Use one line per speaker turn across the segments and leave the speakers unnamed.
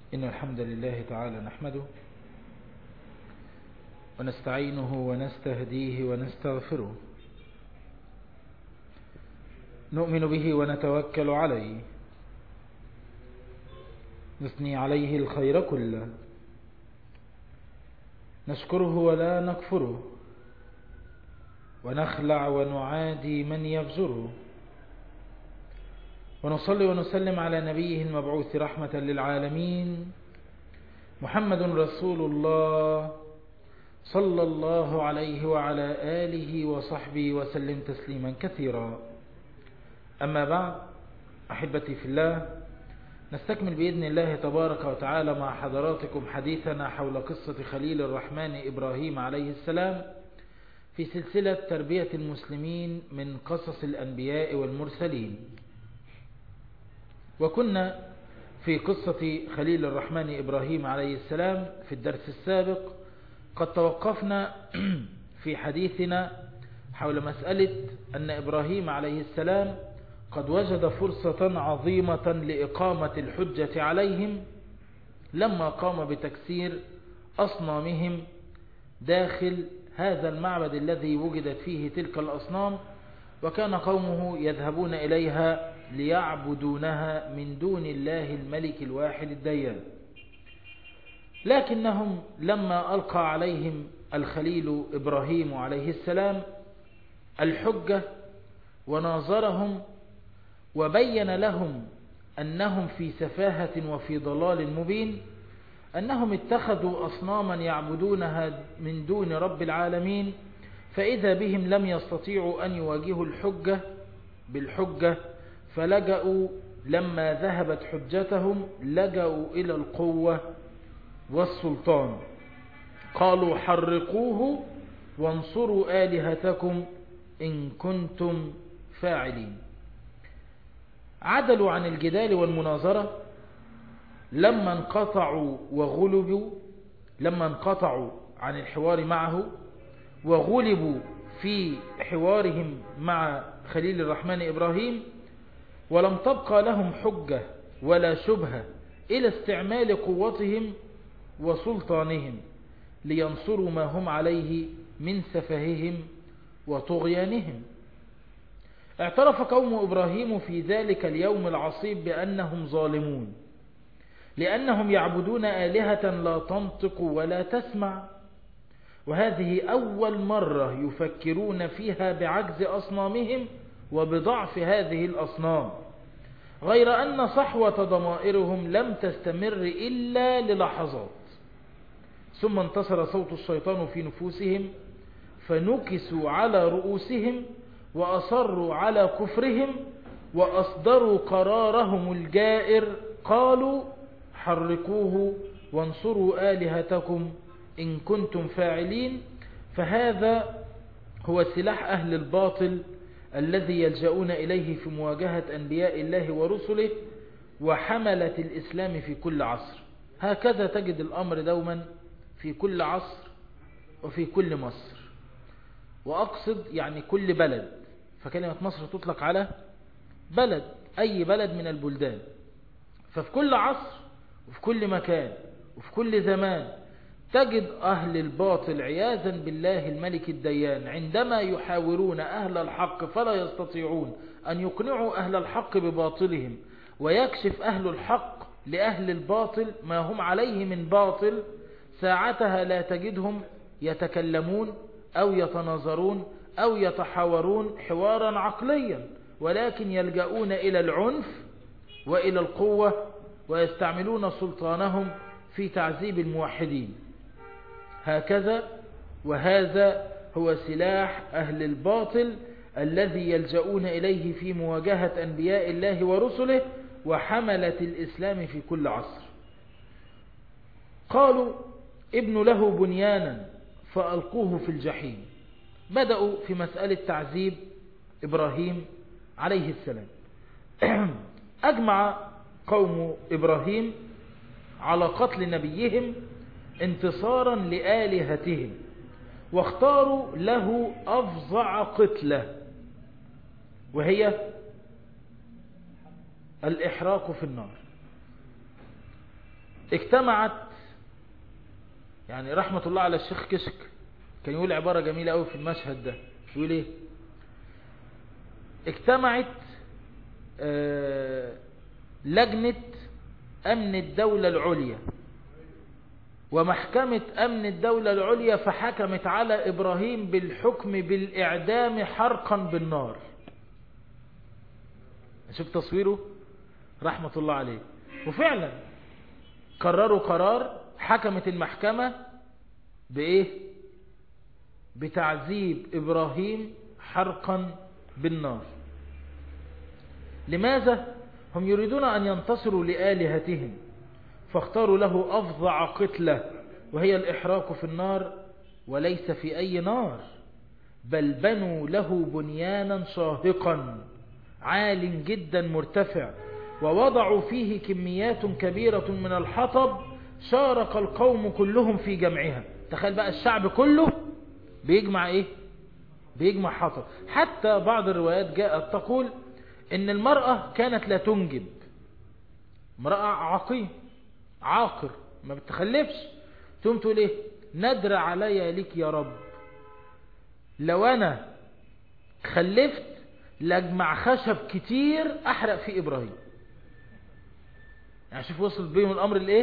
إن الحمد لله تعالى نحمده ونستعينه ونستهديه ونستغفره نؤمن به ونتوكل عليه نثني عليه الخير كله نشكره ولا نكفره ونخلع ونعادي من يفجره ونصلي ونسلم على نبيه المبعوث رحمة للعالمين محمد رسول الله صلى الله عليه وعلى آله وصحبه وسلم تسليما كثيرا أما بعد أحبتي في الله نستكمل بإذن الله تبارك وتعالى مع حضراتكم حديثنا حول قصة خليل الرحمن إبراهيم عليه السلام في سلسلة تربية المسلمين من قصص الأنبياء والمرسلين وكنا في قصة خليل الرحمن إبراهيم عليه السلام في الدرس السابق قد توقفنا في حديثنا حول مسألة أن إبراهيم عليه السلام قد وجد فرصة عظيمة لإقامة الحجة عليهم لما قام بتكسير أصنامهم داخل هذا المعبد الذي وجدت فيه تلك الأصنام وكان قومه يذهبون إليها ليعبدونها من دون الله الملك الواحد الديان لكنهم لما ألقى عليهم الخليل إبراهيم عليه السلام الحجة وناظرهم وبين لهم أنهم في سفاهة وفي ضلال مبين أنهم اتخذوا أصناما يعبدونها من دون رب العالمين فإذا بهم لم يستطيعوا أن يواجهوا الحجة بالحجة فلجأوا لما ذهبت حجتهم لجأوا إلى القوة والسلطان قالوا حرقوه وانصروا آلهتكم إن كنتم فاعلين عدلوا عن الجدال والمناظرة لما انقطعوا وغلبوا لما انقطعوا عن الحوار معه وغلبوا في حوارهم مع خليل الرحمن إبراهيم ولم تبقى لهم حجة ولا شبهة إلى استعمال قوتهم وسلطانهم لينصروا ما هم عليه من سفههم وطغيانهم اعترف قوم إبراهيم في ذلك اليوم العصيب بأنهم ظالمون لأنهم يعبدون آلهة لا تنطق ولا تسمع وهذه أول مرة يفكرون فيها بعجز أصنامهم وبضعف هذه الأصنام غير أن صحوة ضمائرهم لم تستمر إلا للحظات ثم انتصر صوت الشيطان في نفوسهم فنكسوا على رؤوسهم وأصروا على كفرهم وأصدروا قرارهم الجائر قالوا حرقوه وانصروا آلهتكم إن كنتم فاعلين فهذا هو سلاح أهل الباطل الذي يلجؤون إليه في مواجهة أنبياء الله ورسله وحملة الإسلام في كل عصر هكذا تجد الأمر دوما في كل عصر وفي كل مصر وأقصد يعني كل بلد فكلمة مصر تطلق على بلد أي بلد من البلدان ففي كل عصر وفي كل مكان وفي كل زمان تجد أهل الباطل عياذا بالله الملك الديان عندما يحاورون أهل الحق فلا يستطيعون أن يقنعوا أهل الحق بباطلهم ويكشف أهل الحق لأهل الباطل ما هم عليه من باطل ساعتها لا تجدهم يتكلمون أو يتناظرون أو يتحاورون حوارا عقليا ولكن يلجؤون إلى العنف وإلى القوة ويستعملون سلطانهم في تعذيب الموحدين هكذا وهذا هو سلاح أهل الباطل الذي يلجؤون إليه في مواجهة أنبياء الله ورسله وحملة الإسلام في كل عصر قالوا ابن له بنيانا فألقوه في الجحيم بدأوا في مسألة تعذيب إبراهيم عليه السلام أجمع قوم إبراهيم على قتل نبيهم انتصارا لآلهتهم واختاروا له أفظع قتلة وهي الإحراق في النار اجتمعت يعني رحمة الله على الشيخ كشك كان يقول عبارة جميلة قوي في المشهد ده يقول ايه اجتمعت آه لجنة امن الدولة العليا ومحكمة امن الدولة العليا فحكمت على ابراهيم بالحكم بالاعدام حرقا بالنار شوف تصويره رحمة الله عليه وفعلا قرروا قرار حكمت المحكمة بايه بتعذيب ابراهيم حرقا بالنار لماذا هم يريدون ان ينتصروا لآلهتهم فاختاروا له افظع قتلة وهي الاحراق في النار وليس في اي نار بل بنوا له بنيانا شاهقا عال جدا مرتفع ووضعوا فيه كميات كبيرة من الحطب شارك القوم كلهم في جمعها تخيل بقى الشعب كله بيجمع ايه بيجمع حطب حتى بعض الروايات جاءت تقول ان المرأة كانت لا تنجب امرأة عقيم عاقر ما بتخلفش تقوم تقول ايه ندر علي لك يا رب لو انا خلفت لاجمع خشب كتير احرق في ابراهيم يعني شوف وصل بيهم الامر لايه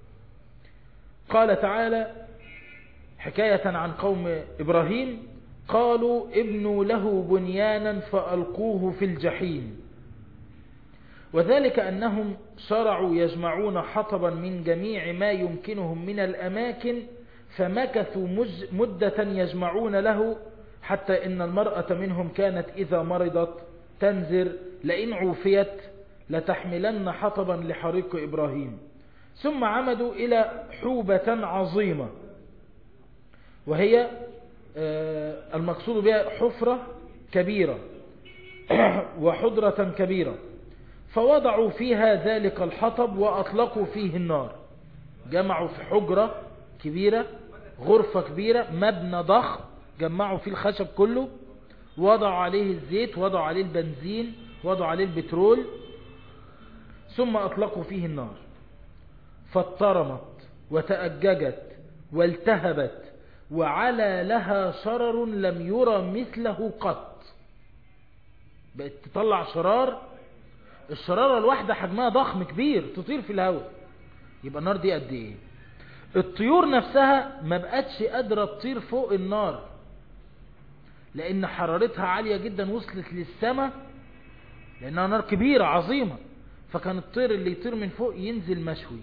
قال تعالى حكاية عن قوم ابراهيم قالوا ابنوا له بنيانا فألقوه في الجحيم وذلك أنهم شرعوا يجمعون حطبا من جميع ما يمكنهم من الأماكن فمكثوا مدة يجمعون له حتى إن المرأة منهم كانت إذا مرضت تنذر لئن عوفيت لتحملن حطبا لحريق إبراهيم ثم عمدوا إلى حوبة عظيمة وهي المقصود بها حفرة كبيرة وحضرة كبيرة فوضعوا فيها ذلك الحطب وأطلقوا فيه النار جمعوا في حجرة كبيرة غرفة كبيرة مبنى ضخم جمعوا فيه الخشب كله وضعوا عليه الزيت وضعوا عليه البنزين وضعوا عليه البترول ثم أطلقوا فيه النار فاضطرمت وتأججت والتهبت وعلى لها شرر لم يرى مثله قط بقت تطلع شرار الشرارة الواحدة حجمها ضخم كبير تطير في الهواء يبقى النار دي قد ايه الطيور نفسها ما بقتش قادرة تطير فوق النار لان حرارتها عالية جدا وصلت للسماء لانها نار كبيرة عظيمة فكان الطير اللي يطير من فوق ينزل مشوي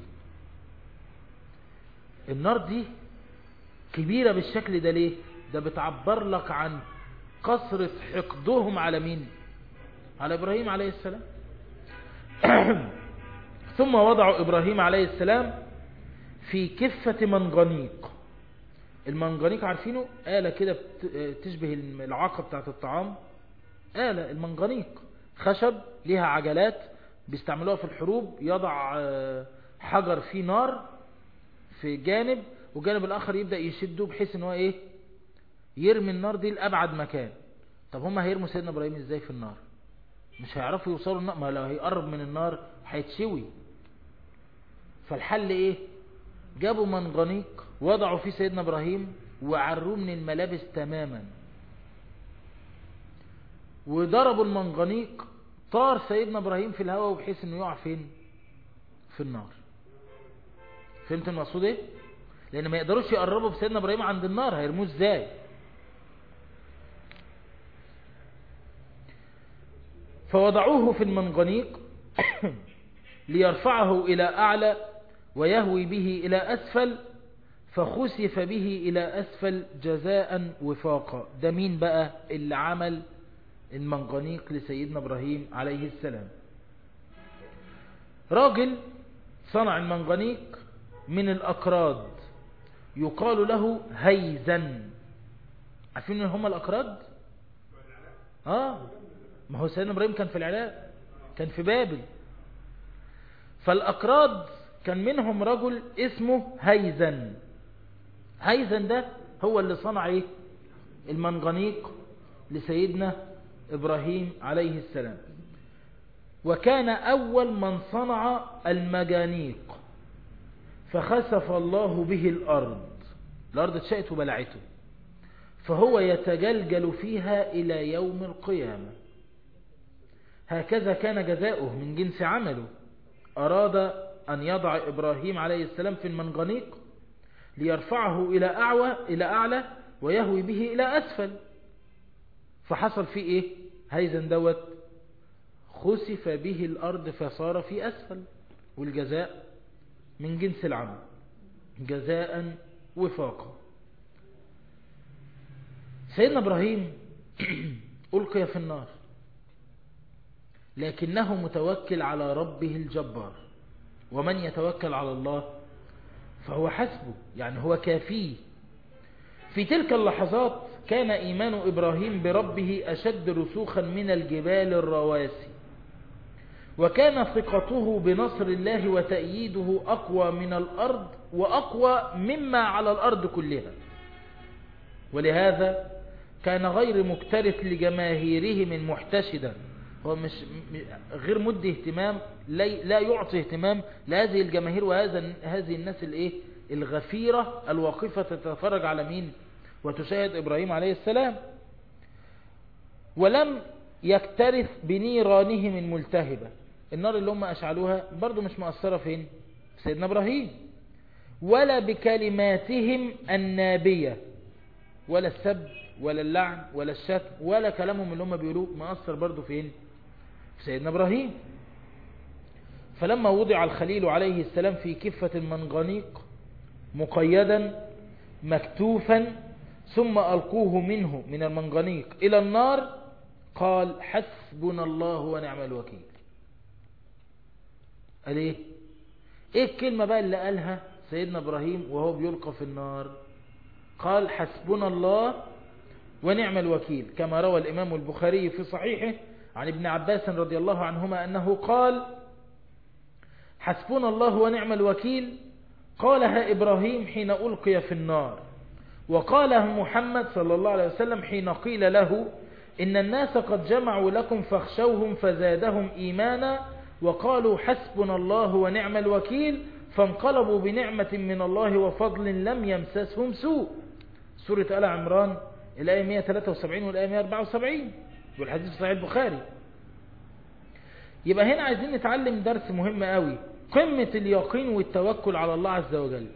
النار دي كبيرة بالشكل ده ليه ده بتعبر لك عن قصرة حقدهم على مين على إبراهيم عليه السلام ثم وضعوا إبراهيم عليه السلام في كفة منغنيق المنغنيق عارفينه آلة كده تشبه العاقة بتاعت الطعام آلة المنغنيق خشب ليها عجلات بيستعملوها في الحروب يضع حجر فيه نار في جانب والجانب الاخر يبدأ يشده بحيث ان هو ايه يرمي النار دي لابعد مكان طب هم هيرموا سيدنا ابراهيم ازاي في النار مش هيعرفوا يوصلوا النار ما لو هيقرب من النار هيتشوي فالحل ايه جابوا منغنيق وضعوا فيه سيدنا ابراهيم وعروه من الملابس تماما وضربوا المنغنيق طار سيدنا ابراهيم في الهواء بحيث انه يقع فين في النار فهمت المقصود ايه لان ما يقدروش يقربوا بسيدنا ابراهيم عند النار هيرموه ازاي فوضعوه في المنغنيق ليرفعه الى اعلى ويهوي به الى اسفل فخسف به الى اسفل جزاء وفاقا ده مين بقى اللي عمل المنغنيق لسيدنا ابراهيم عليه السلام راجل صنع المنغنيق من الاكراد يقال له هيزن عارفين ان هم الاكراد اه ما هو سيدنا ابراهيم كان في العراق كان في بابل فالاكراد كان منهم رجل اسمه هيزن هيزن ده هو اللي صنع ايه المنغنيق لسيدنا ابراهيم عليه السلام وكان اول من صنع المجانيق فخسف الله به الأرض الأرض اتشأت وبلعته فهو يتجلجل فيها إلى يوم القيامة هكذا كان جزاؤه من جنس عمله أراد أن يضع إبراهيم عليه السلام في المنغنيق ليرفعه إلى أعلى, إلى أعلى ويهوي به إلى أسفل فحصل فيه إيه هيزا دوت خسف به الأرض فصار في أسفل والجزاء من جنس العمل جزاء وفاقا سيدنا إبراهيم ألقي في النار لكنه متوكل على ربه الجبار ومن يتوكل على الله فهو حسبه يعني هو كافيه في تلك اللحظات كان إيمان إبراهيم بربه أشد رسوخا من الجبال الرواسي وكان ثقته بنصر الله وتأييده أقوى من الأرض وأقوى مما على الأرض كلها ولهذا كان غير مكترث لجماهيره من محتشدا هو مش غير مدي اهتمام لا يعطي اهتمام لهذه الجماهير وهذا هذه الناس الايه الغفيرة الواقفة تتفرج على مين وتشاهد إبراهيم عليه السلام ولم يكترث بنيرانهم الملتهبة النار اللي هم أشعلوها برضو مش مؤثرة فين سيدنا إبراهيم ولا بكلماتهم النابية ولا السب ولا اللعن ولا الشتم ولا كلامهم اللي هم بيقولوه مؤثر برضو فين في سيدنا إبراهيم فلما وضع الخليل عليه السلام في كفة المنغنيق مقيدا مكتوفا ثم ألقوه منه من المنغنيق إلى النار قال حسبنا الله ونعم الوكيل قال ايه ايه الكلمة بقى اللي قالها سيدنا ابراهيم وهو بيلقى في النار قال حسبنا الله ونعم الوكيل كما روى الامام البخاري في صحيحه عن ابن عباس رضي الله عنهما انه قال حسبنا الله ونعم الوكيل قالها ابراهيم حين القي في النار وقالها محمد صلى الله عليه وسلم حين قيل له إن الناس قد جمعوا لكم فاخشوهم فزادهم إيمانا وقالوا حسبنا الله ونعم الوكيل فانقلبوا بنعمة من الله وفضل لم يمسسهم سوء سورة آل عمران الآية 173 والآية 174 والحديث في صحيح البخاري يبقى هنا عايزين نتعلم درس مهم قوي قمة اليقين والتوكل على الله عز وجل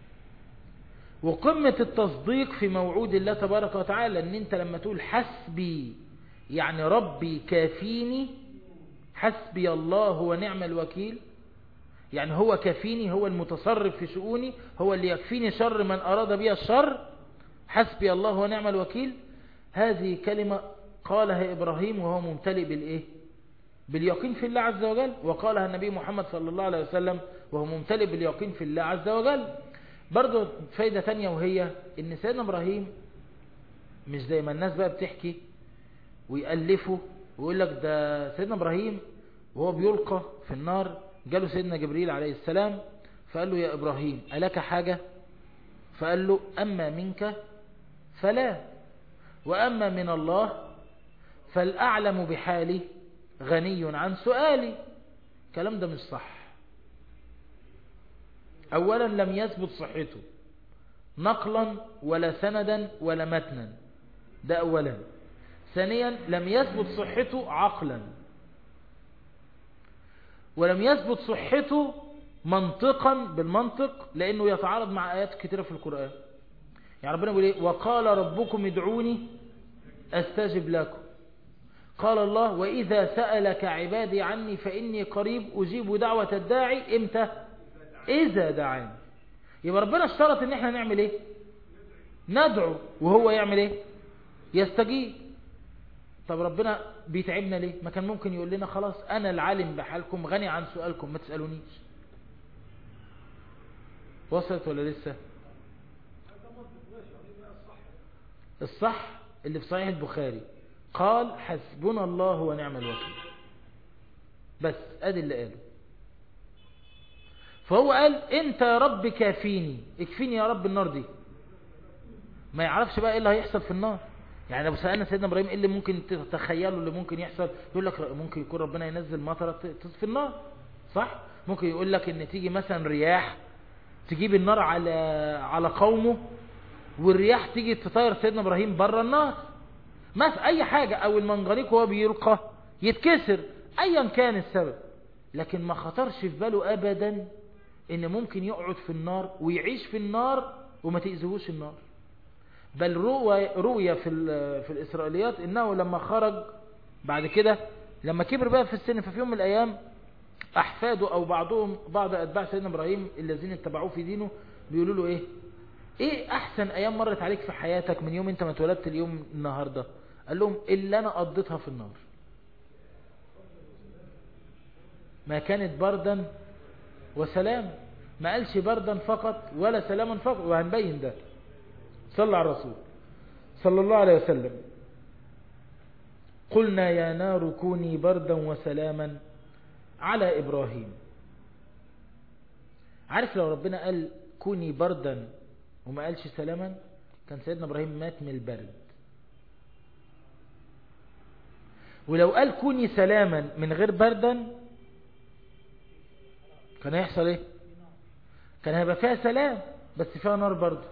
وقمة التصديق في موعود الله تبارك وتعالى ان انت لما تقول حسبي يعني ربي كافيني حسبي الله ونعم الوكيل يعني هو كفيني هو المتصرف في شؤوني هو اللي يكفيني شر من أراد بي الشر حسبي الله ونعم الوكيل هذه كلمة قالها إبراهيم وهو ممتلئ بالإيه باليقين في الله عز وجل وقالها النبي محمد صلى الله عليه وسلم وهو ممتلئ باليقين في الله عز وجل برضو فايدة تانية وهي ان سيدنا ابراهيم مش زي ما الناس بقى بتحكي ويألفوا ويقول لك ده سيدنا ابراهيم وهو بيلقى في النار جاله سيدنا جبريل عليه السلام فقال له يا ابراهيم ألك حاجة فقال له أما منك فلا وأما من الله فالأعلم بحالي غني عن سؤالي كلام ده مش صح أولا لم يثبت صحته نقلا ولا سندا ولا متنا ده أولا ثانيا لم يثبت صحته عقلا ولم يثبت صحته منطقا بالمنطق لأنه يتعارض مع آيات كثيرة في القرآن يعني ربنا يقول إيه وقال ربكم ادعوني أستجب لكم قال الله وإذا سألك عبادي عني فإني قريب أجيب دعوة الداعي إمتى إذا دعاني يبقى ربنا اشترط ان احنا نعمل ايه ندعو وهو يعمل ايه يستجيب طب ربنا بيتعبنا ليه ما كان ممكن يقول لنا خلاص انا العالم بحالكم غني عن سؤالكم ما تسألونيش وصلت ولا لسه الصح اللي في صحيح البخاري قال حسبنا الله ونعم الوكيل بس ادي اللي قاله فهو قال انت يا رب كافيني اكفيني يا رب النار دي ما يعرفش بقى ايه اللي هيحصل في النار يعني لو سألنا سيدنا ابراهيم ايه اللي ممكن تتخيله اللي ممكن يحصل يقول لك ممكن يكون ربنا ينزل مطره تطفي النار صح ممكن يقول لك ان تيجي مثلا رياح تجيب النار على على قومه والرياح تيجي تطير سيدنا ابراهيم بره النار ما في اي حاجة او المنجنيق وهو بيلقى يتكسر ايا كان السبب لكن ما خطرش في باله ابدا ان ممكن يقعد في النار ويعيش في النار وما تأذيهوش النار بل روي, روي في, في الإسرائيليات إنه لما خرج بعد كده لما كبر بقى في السن ففي يوم من الأيام أحفاده أو بعضهم بعض أتباع سيدنا إبراهيم الذين اتبعوه في دينه بيقولوا له إيه إيه أحسن أيام مرت عليك في حياتك من يوم أنت ما اتولدت اليوم النهاردة قال لهم اللي أنا قضيتها في النار ما كانت بردا وسلام ما قالش بردا فقط ولا سلاما فقط وهنبين ده صلى على الرسول صلى الله عليه وسلم قلنا يا نار كوني بردا وسلاما على إبراهيم عارف لو ربنا قال كوني بردا وما قالش سلاما كان سيدنا إبراهيم مات من البرد ولو قال كوني سلاما من غير بردا كان هيحصل ايه كان هيبقى فيها سلام بس فيها نار برضه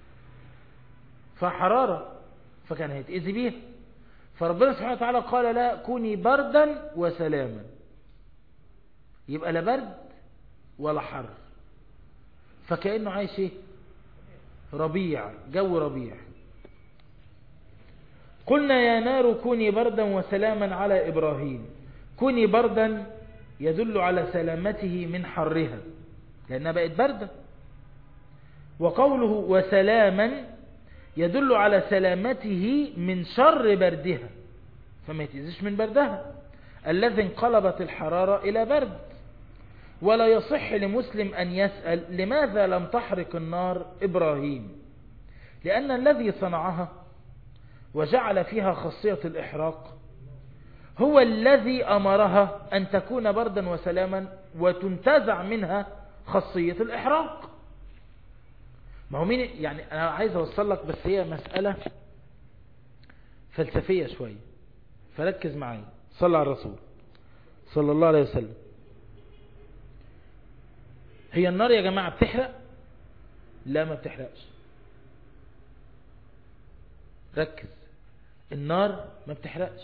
فحرارة فكان هيتأذي بيها فربنا سبحانه وتعالى قال لا كوني بردا وسلاما يبقى لا برد ولا حر فكأنه عايش ايه ربيع جو ربيع قلنا يا نار كوني بردا وسلاما على إبراهيم كوني بردا يدل على سلامته من حرها لأنها بقت باردة وقوله وسلاما يدل على سلامته من شر بردها فما يتأذيش من بردها الذي انقلبت الحرارة إلى برد ولا يصح لمسلم أن يسأل لماذا لم تحرق النار إبراهيم لأن الذي صنعها وجعل فيها خاصية الإحراق هو الذي أمرها أن تكون بردا وسلاما وتنتزع منها خاصية الإحراق ما هو مين يعني أنا عايز أوصل لك بس هي مسألة فلسفية شوية فركز معي صلى على الرسول صلى الله عليه وسلم هي النار يا جماعة بتحرق لا ما بتحرقش ركز النار ما بتحرقش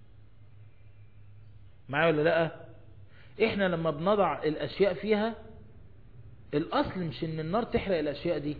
معايا ولا لا احنا لما بنضع الاشياء فيها الاصل مش ان النار تحرق الاشياء دي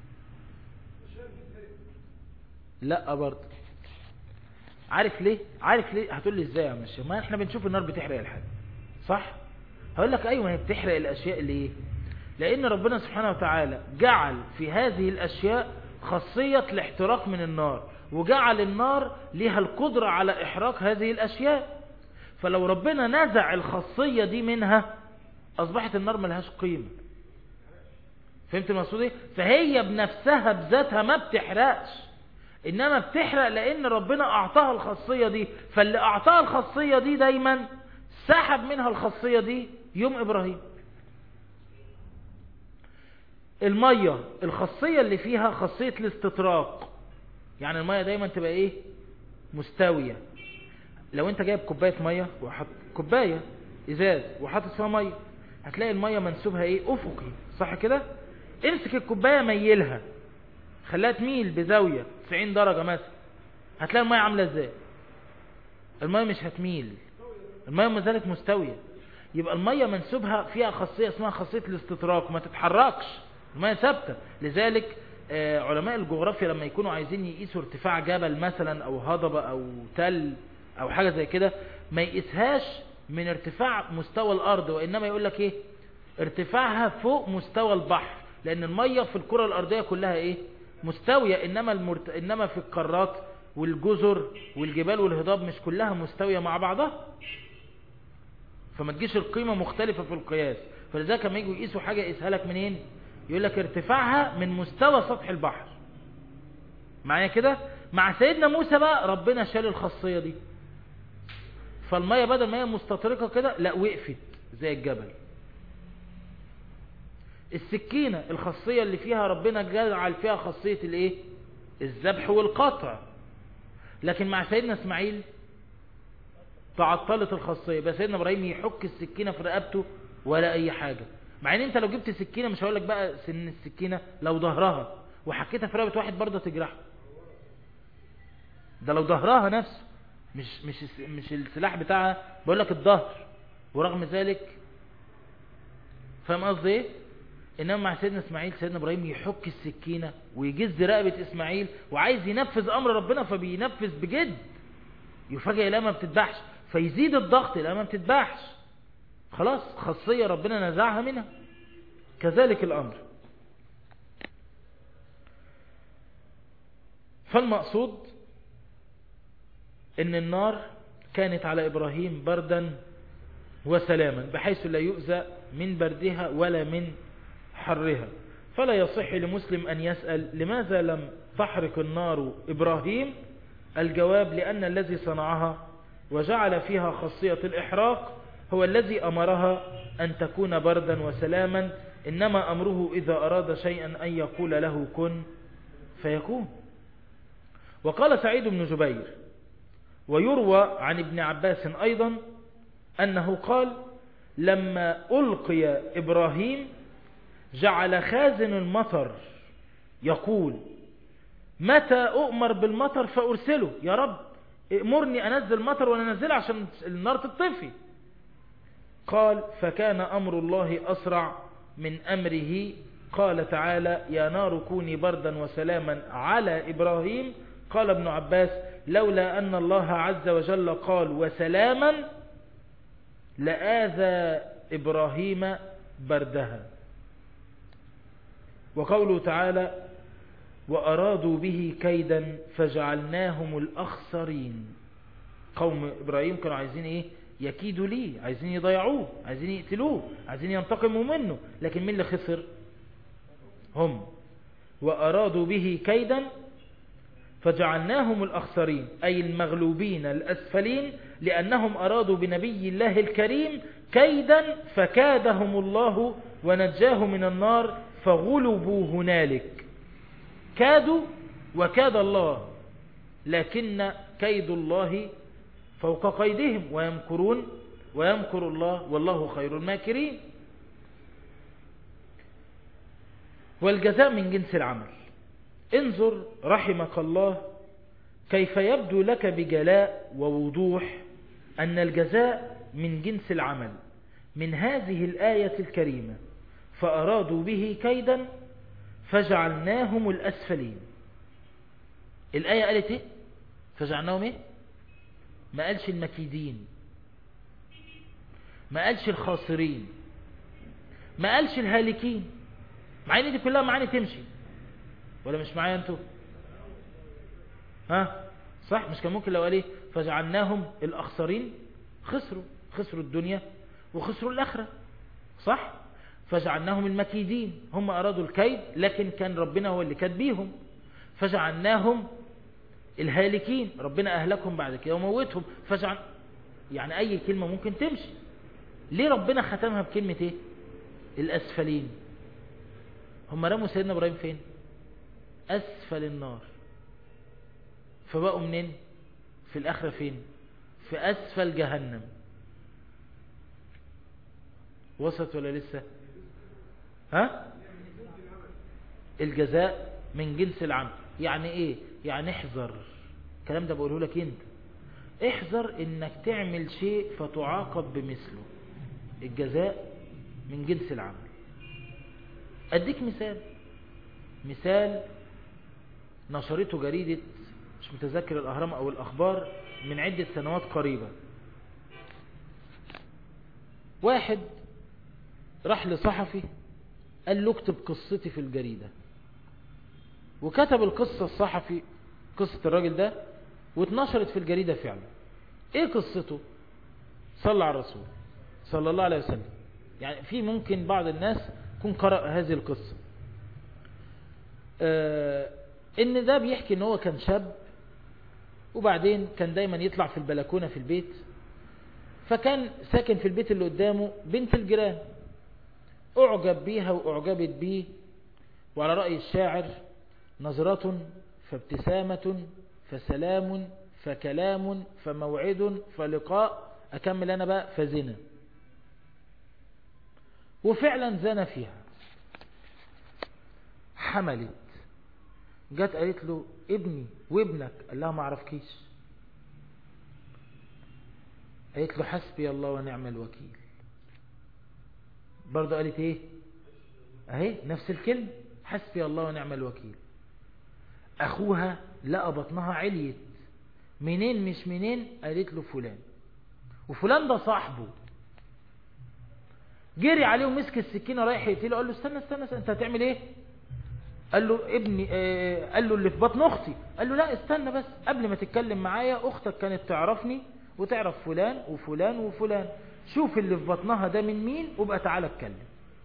لا برضه عارف ليه عارف ليه هتقول لي ازاي يا مشي ما احنا بنشوف النار بتحرق الحاجه صح هقول لك ايوه هي بتحرق الاشياء ليه لان ربنا سبحانه وتعالى جعل في هذه الاشياء خاصيه الاحتراق من النار وجعل النار لها القدره على احراق هذه الاشياء فلو ربنا نزع الخاصيه دي منها اصبحت النار ملهاش قيمه فهمت المقصود ايه فهي بنفسها بذاتها ما بتحرقش انما بتحرق لان ربنا اعطاها الخاصية دي فاللي اعطاها الخاصية دي دايما سحب منها الخاصية دي يوم ابراهيم المية الخاصية اللي فيها خاصية الاستطراق يعني المية دايما تبقى ايه مستوية لو انت جايب كوباية مية وحط كوباية ازاز وحاطط فيها مية هتلاقي المية منسوبها ايه افقي صح كده امسك الكوباية ميلها خليها تميل بزاوية 90 درجة مثلا هتلاقي المية عاملة ازاي المية مش هتميل المية ما زالت مستوية يبقى المية منسوبها فيها خاصية اسمها خاصية الاستطراق ما تتحركش المية ثابتة لذلك آه علماء الجغرافيا لما يكونوا عايزين يقيسوا ارتفاع جبل مثلا او هضبة او تل او حاجة زي كده ما يقيسهاش من ارتفاع مستوى الارض وانما يقول لك ايه ارتفاعها فوق مستوى البحر لان المية في الكرة الارضية كلها ايه مستوية انما, المرت... إنما في القارات والجزر والجبال والهضاب مش كلها مستوية مع بعضها فما تجيش القيمة مختلفة في القياس فلذلك لما يجوا يقيسوا حاجة يقيسها لك منين يقول لك ارتفاعها من مستوى سطح البحر معايا كده مع سيدنا موسى بقى ربنا شال الخاصية دي فالمية بدل ما هي مستطرقة كده لا وقفت زي الجبل السكينة الخاصية اللي فيها ربنا جعل فيها خاصية الايه الذبح والقطع لكن مع سيدنا اسماعيل تعطلت الخاصية بس سيدنا ابراهيم يحك السكينة في رقبته ولا اي حاجة مع ان انت لو جبت سكينة مش هقولك بقى سن السكينة لو ظهرها وحكيتها في رقبة واحد برضه تجرحه ده لو ظهرها نفسه مش مش مش السلاح بتاعها بقول لك الظهر ورغم ذلك فاهم قصدي ايه انما مع سيدنا اسماعيل سيدنا ابراهيم يحك السكينة ويجز رقبة اسماعيل وعايز ينفذ امر ربنا فبينفذ بجد يفاجئ لا ما بتذبحش فيزيد الضغط لا ما بتذبحش خلاص خاصية ربنا نزعها منها كذلك الامر فالمقصود ان النار كانت على ابراهيم بردا وسلاما بحيث لا يؤذى من بردها ولا من حرها فلا يصح لمسلم أن يسأل لماذا لم تحرق النار إبراهيم الجواب لأن الذي صنعها وجعل فيها خاصية الإحراق هو الذي أمرها أن تكون بردا وسلاما إنما أمره إذا أراد شيئا أن يقول له كن فيكون وقال سعيد بن جبير ويروى عن ابن عباس أيضا أنه قال لما ألقي إبراهيم جعل خازن المطر يقول متى أؤمر بالمطر فأرسله يا رب امرني أنزل مطر وأنا أنزله عشان النار تطفي قال فكان أمر الله أسرع من أمره قال تعالى يا نار كوني بردا وسلاما على إبراهيم قال ابن عباس لولا أن الله عز وجل قال وسلاما لآذى إبراهيم بردها وقوله تعالى وأرادوا به كيدا فجعلناهم الأخسرين قوم إبراهيم كانوا عايزين إيه يكيدوا ليه عايزين يضيعوه عايزين يقتلوه عايزين ينتقموا منه لكن مين اللي خسر هم وأرادوا به كيدا فجعلناهم الأخسرين أي المغلوبين الأسفلين لأنهم أرادوا بنبي الله الكريم كيدا فكادهم الله ونجاه من النار فغلبوا هنالك كادوا وكاد الله لكن كيد الله فوق قيدهم ويمكرون ويمكر الله والله خير الماكرين والجزاء من جنس العمل انظر رحمك الله كيف يبدو لك بجلاء ووضوح أن الجزاء من جنس العمل من هذه الآية الكريمة فأرادوا به كيدا فجعلناهم الأسفلين الآية قالت ايه فجعلناهم ايه ما قالش المكيدين ما قالش الخاسرين ما قالش الهالكين مع ان دي كلها معاني تمشي ولا مش معايا انتوا ها صح مش كان ممكن لو قال ايه فجعلناهم الاخسرين خسروا خسروا الدنيا وخسروا الاخره صح فجعلناهم المكيدين هم ارادوا الكيد لكن كان ربنا هو اللي كاد بيهم فجعلناهم الهالكين ربنا اهلكهم بعد كده وموتهم فجعل يعني اي كلمة ممكن تمشي ليه ربنا ختمها بكلمة ايه الاسفلين هم رموا سيدنا ابراهيم فين اسفل النار فبقوا منين في الاخرة فين في اسفل جهنم وصلت ولا لسه ها الجزاء من جنس العمل يعني ايه يعني احذر الكلام ده بقوله لك انت احذر انك تعمل شيء فتعاقب بمثله الجزاء من جنس العمل اديك مثال مثال نشرته جريدة مش متذكر الاهرام او الاخبار من عدة سنوات قريبة واحد راح لصحفي قال له اكتب قصتي في الجريدة وكتب القصة الصحفي قصة الراجل ده واتنشرت في الجريدة فعلا ايه قصته صلى على الرسول صلى الله عليه وسلم يعني في ممكن بعض الناس يكون قرأ هذه القصة آه ان ده بيحكي ان هو كان شاب وبعدين كان دايما يطلع في البلكونة في البيت فكان ساكن في البيت اللي قدامه بنت الجيران اعجب بيها واعجبت بيه وعلى رأي الشاعر نظرة فابتسامة فسلام فكلام فموعد فلقاء أكمل أنا بقى فزنا وفعلا زنى فيها حملت جت قالت له ابني وابنك قال لها ما اعرفكيش قالت له حسبي الله ونعم الوكيل برضه قالت ايه اهي نفس الكلمة حسبي الله ونعم الوكيل اخوها لقى بطنها عليت منين مش منين قالت له فلان وفلان ده صاحبه جري عليه ومسك السكينة رايح يقتله قال له استنى استنى, استنى انت هتعمل ايه قال له ابني آه قال له اللي في بطن اختي قال له لا استنى بس قبل ما تتكلم معايا اختك كانت تعرفني وتعرف فلان وفلان وفلان شوف اللي في بطنها ده من مين وبقى تعالى اتكلم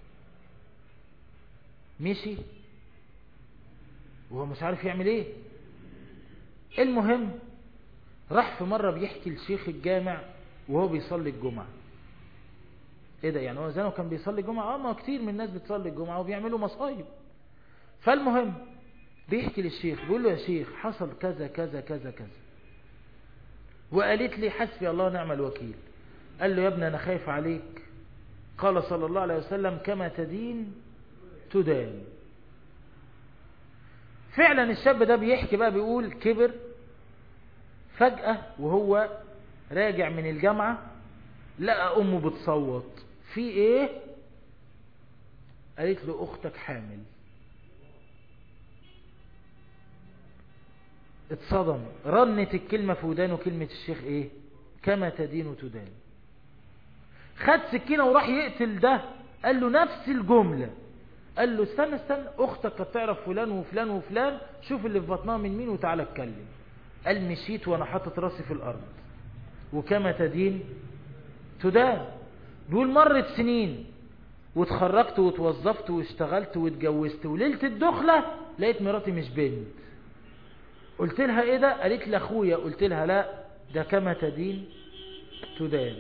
مشي وهو مش عارف يعمل ايه المهم راح في مرة بيحكي لشيخ الجامع وهو بيصلي الجمعة ايه ده يعني هو زانه كان بيصلي الجمعة اه ما كتير من الناس بتصلي الجمعة وبيعملوا مصايب فالمهم بيحكي للشيخ بيقول له يا شيخ حصل كذا كذا كذا كذا وقالت لي حسبي الله ونعم الوكيل قال له يا ابني انا خايف عليك قال صلى الله عليه وسلم كما تدين تدان فعلا الشاب ده بيحكي بقى بيقول كبر فجأة وهو راجع من الجامعة لقى أمه بتصوت في إيه قالت له أختك حامل اتصدم رنت الكلمة في ودانه كلمة الشيخ إيه كما تدين تدان خد سكينة وراح يقتل ده قال له نفس الجملة قال له استنى استنى اختك كانت تعرف فلان وفلان وفلان شوف اللي في بطنها من مين وتعالى اتكلم قال مشيت وانا حاطط راسي في الارض وكما تدين تدان بيقول مرت سنين واتخرجت واتوظفت واشتغلت واتجوزت وليلة الدخلة لقيت مراتي مش بنت قلت لها ايه ده قالت لي اخويا قلت لها لا ده كما تدين تدان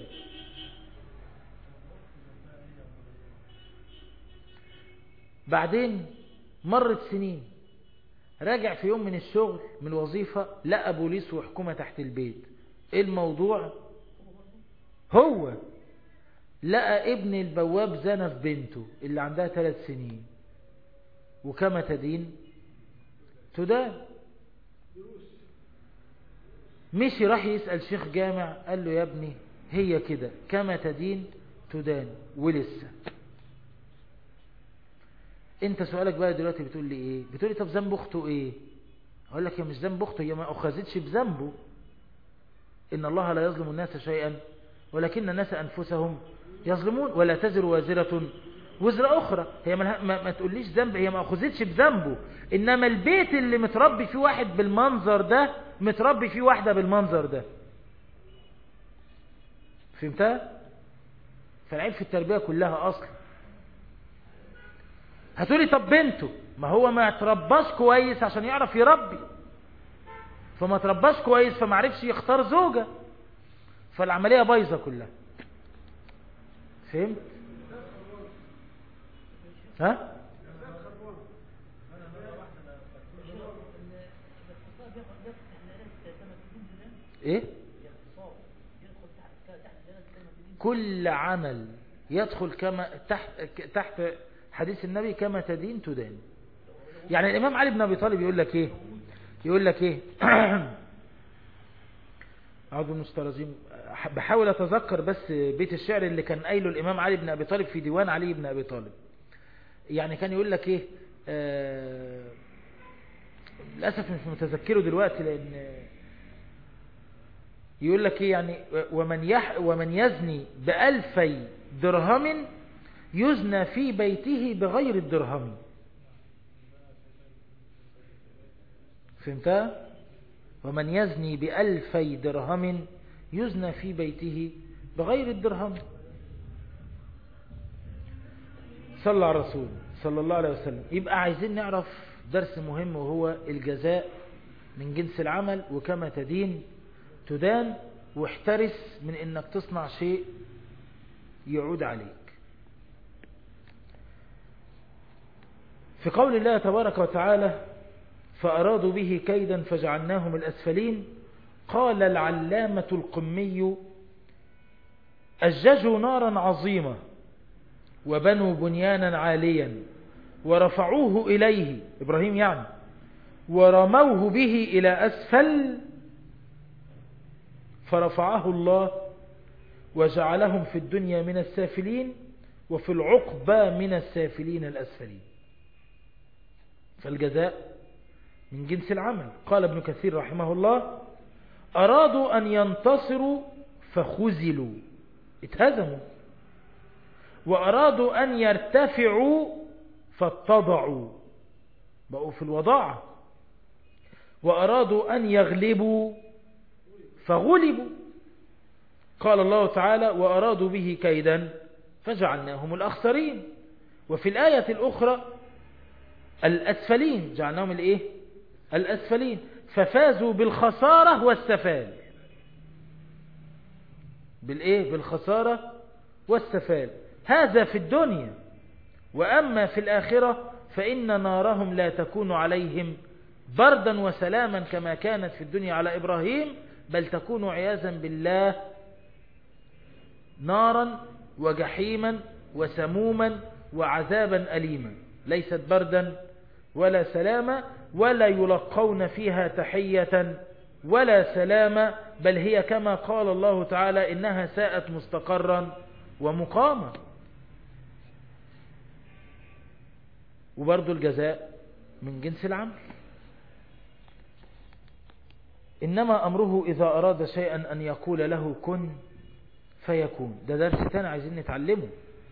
بعدين مرت سنين راجع في يوم من الشغل من الوظيفة لقى بوليس وحكومة تحت البيت ايه الموضوع هو لقى ابن البواب زنى في بنته اللي عندها ثلاث سنين وكما تدين تدان مشي راح يسأل شيخ جامع قال له يا ابني هي كده كما تدين تدان ولسه انت سؤالك بقى دلوقتي بتقول لي ايه بتقول لي طب ذنب اخته ايه اقول لك هي مش ذنب اخته هي ما اخذتش بذنبه ان الله لا يظلم الناس شيئا ولكن الناس انفسهم يظلمون ولا تزر وازرة وزر اخرى هي ما, ما, ما تقوليش ذنب هي ما اخذتش بذنبه انما البيت اللي متربي فيه واحد بالمنظر ده متربي فيه واحدة بالمنظر ده فهمتها فالعيب في التربية كلها اصلا هتقولي طب بنته ما هو ما ترباش كويس عشان يعرف يربي فما ترباش كويس فما عرفش يختار زوجة فالعملية بايظة كلها فهمت ها ايه كل عمل يدخل كما تحت تحت حديث النبي كما تدين تدان يعني الامام علي بن ابي طالب يقول لك ايه يقول لك ايه اعوذ المسترزين بحاول اتذكر بس بيت الشعر اللي كان قايله الامام علي بن ابي طالب في ديوان علي بن ابي طالب يعني كان يقول لك ايه آه للاسف مش متذكره دلوقتي لان يقول لك ايه يعني ومن يح ومن يزني بألفي درهم يزنى في بيته بغير الدرهم فهمتها ومن يزني بألفي درهم يزنى في بيته بغير الدرهم صلى على الرسول صلى الله عليه وسلم يبقى عايزين نعرف درس مهم وهو الجزاء من جنس العمل وكما تدين تدان واحترس من انك تصنع شيء يعود عليك في قول الله تبارك وتعالى فأرادوا به كيدا فجعلناهم الأسفلين قال العلامة القمي أججوا نارا عظيمة وبنوا بنيانا عاليا ورفعوه إليه إبراهيم يعني ورموه به إلى أسفل فرفعه الله وجعلهم في الدنيا من السافلين وفي العقبى من السافلين الأسفلين فالجزاء من جنس العمل قال ابن كثير رحمه الله أرادوا أن ينتصروا فخزلوا اتهزموا وأرادوا أن يرتفعوا فاتضعوا بقوا في الوضاعة وأرادوا أن يغلبوا فغلبوا قال الله تعالى وأرادوا به كيدا فجعلناهم الأخسرين وفي الآية الأخرى الأسفلين جعلناهم الإيه الأسفلين ففازوا بالخسارة والسفال بالإيه بالخسارة والسفال هذا في الدنيا وأما في الآخرة فإن نارهم لا تكون عليهم بردا وسلاما كما كانت في الدنيا على إبراهيم بل تكون عياذا بالله نارا وجحيما وسموما وعذابا أليما ليست بردا ولا سلاما ولا يلقون فيها تحية ولا سلاما بل هي كما قال الله تعالى إنها ساءت مستقرا ومقاما وبرضو الجزاء من جنس العمل إنما أمره إذا أراد شيئا أن يقول له كن فيكون ده درس تاني عايزين نتعلمه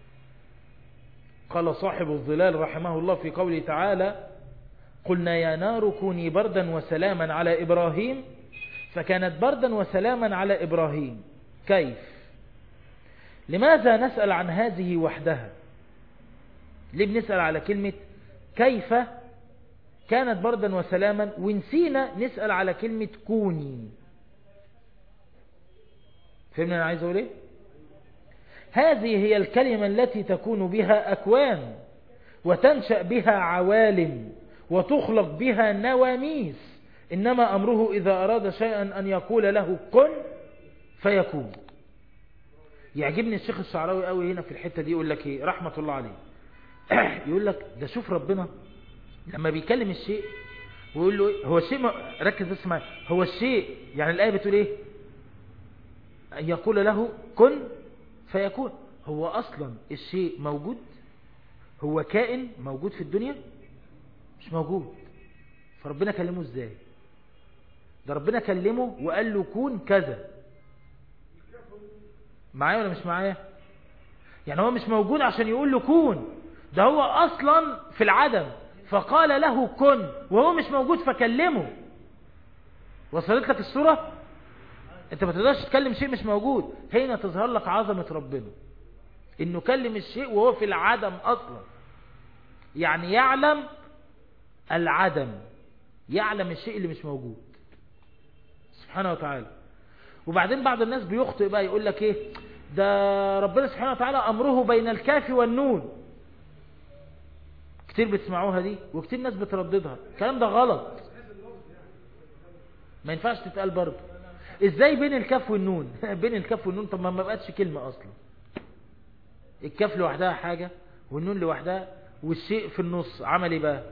قال صاحب الظلال رحمه الله في قوله تعالى قلنا يا نار كوني بردا وسلاما على إبراهيم فكانت بردا وسلاما على إبراهيم كيف لماذا نسأل عن هذه وحدها ليه بنسأل على كلمة كيف كانت بردا وسلاما ونسينا نسأل على كلمة كوني فهمنا أنا عايز أقول إيه هذه هي الكلمة التي تكون بها أكوان وتنشأ بها عوالم وتخلق بها نواميس إنما أمره إذا أراد شيئا أن يقول له كن فيكون يعجبني الشيخ الشعراوي قوي هنا في الحتة دي يقول لك إيه رحمة الله عليه يقول لك ده شوف ربنا لما بيكلم الشيء ويقول له إيه هو الشيء ما ركز بس معايا هو الشيء يعني الآية بتقول إيه أن يقول له كن فيكون هو أصلا الشيء موجود هو كائن موجود في الدنيا مش موجود فربنا كلمه ازاي ده ربنا كلمه وقال له كون كذا معايا ولا مش معايا يعني هو مش موجود عشان يقول له كون ده هو اصلا في العدم فقال له كن وهو مش موجود فكلمه وصلت لك الصورة انت ما تقدرش تكلم شيء مش موجود هنا تظهر لك عظمة ربنا انه كلم الشيء وهو في العدم اصلا يعني يعلم العدم يعلم الشيء اللي مش موجود سبحانه وتعالى وبعدين بعض الناس بيخطئ بقى يقول لك ايه ده ربنا سبحانه وتعالى امره بين الكاف والنون كتير بتسمعوها دي وكتير ناس بترددها الكلام ده غلط ما ينفعش تتقال برضه ازاي بين الكاف والنون بين الكاف والنون طب ما ما بقتش كلمة اصلا الكاف لوحدها حاجة والنون لوحدها والشيء في النص عمل ايه بقى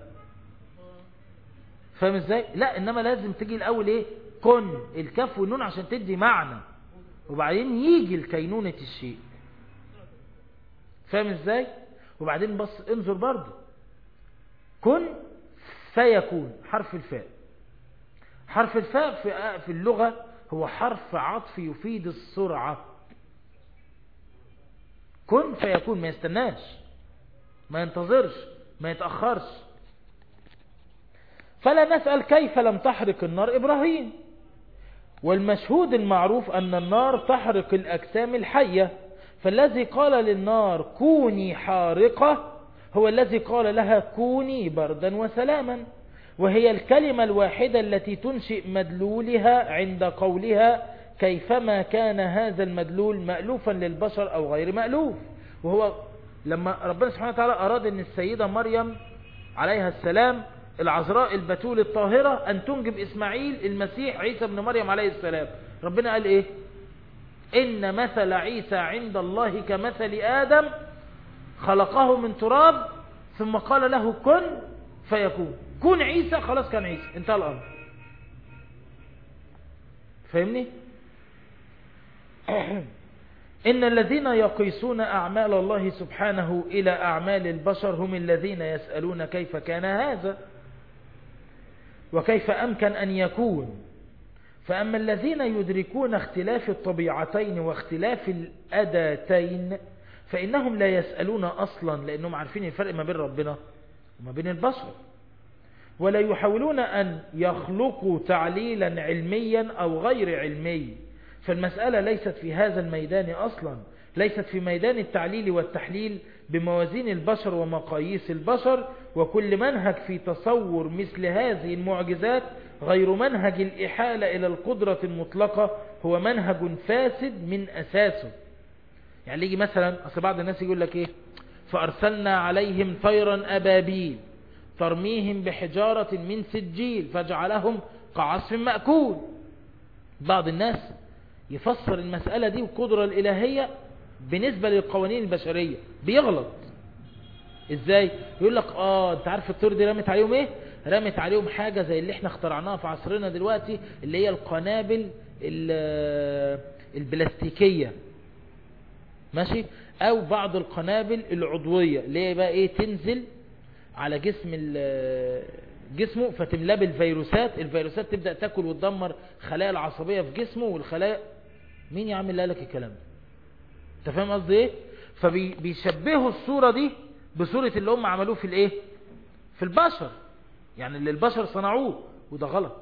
فاهم ازاي لا انما لازم تيجي الاول ايه كن الكاف والنون عشان تدي معنى وبعدين يجي الكينونة الشيء فاهم ازاي وبعدين بص انظر برضه كن فيكون حرف الفاء حرف الفاء في في اللغة هو حرف عطف يفيد السرعة كن فيكون ما يستناش ما ينتظرش ما يتأخرش فلا نسأل كيف لم تحرق النار إبراهيم والمشهود المعروف أن النار تحرق الأجسام الحية فالذي قال للنار كوني حارقة هو الذي قال لها كوني بردا وسلاما وهي الكلمة الواحدة التي تنشئ مدلولها عند قولها كيفما كان هذا المدلول مألوفا للبشر أو غير مألوف وهو لما ربنا سبحانه وتعالى أراد أن السيدة مريم عليها السلام العذراء البتول الطاهرة أن تنجب إسماعيل المسيح عيسى بن مريم عليه السلام ربنا قال إيه إن مثل عيسى عند الله كمثل آدم خلقه من تراب ثم قال له كن فيكون كن عيسى خلاص كان عيسى انتهى الأمر فاهمني إن الذين يقيسون أعمال الله سبحانه إلى أعمال البشر هم الذين يسألون كيف كان هذا وكيف أمكن أن يكون فأما الذين يدركون اختلاف الطبيعتين واختلاف الأداتين فإنهم لا يسألون أصلا لأنهم عارفين الفرق ما بين ربنا وما بين البشر ولا يحاولون أن يخلقوا تعليلا علميا أو غير علمي فالمسألة ليست في هذا الميدان أصلا ليست في ميدان التعليل والتحليل بموازين البشر ومقاييس البشر وكل منهج في تصور مثل هذه المعجزات غير منهج الإحالة إلى القدرة المطلقة هو منهج فاسد من أساسه يعني يجي مثلا أصل بعض الناس يقول لك إيه فأرسلنا عليهم طيرا أبابيل ترميهم بحجارة من سجيل فجعلهم كعصف مأكول بعض الناس يفسر المسألة دي والقدرة الإلهية بالنسبة للقوانين البشرية بيغلط ازاي يقول لك اه انت عارف الطير دي رمت عليهم ايه رمت عليهم حاجة زي اللي احنا اخترعناها في عصرنا دلوقتي اللي هي القنابل البلاستيكية ماشي او بعض القنابل العضوية اللي هي بقى ايه تنزل على جسم جسمه فتملاه بالفيروسات الفيروسات تبدأ تاكل وتدمر خلايا العصبية في جسمه والخلايا مين يا عم اللي قالك الكلام ده انت فاهم قصدي ايه فبيشبهوا الصورة دي بصورة اللي هم عملوه في الايه في البشر يعني اللي البشر صنعوه وده غلط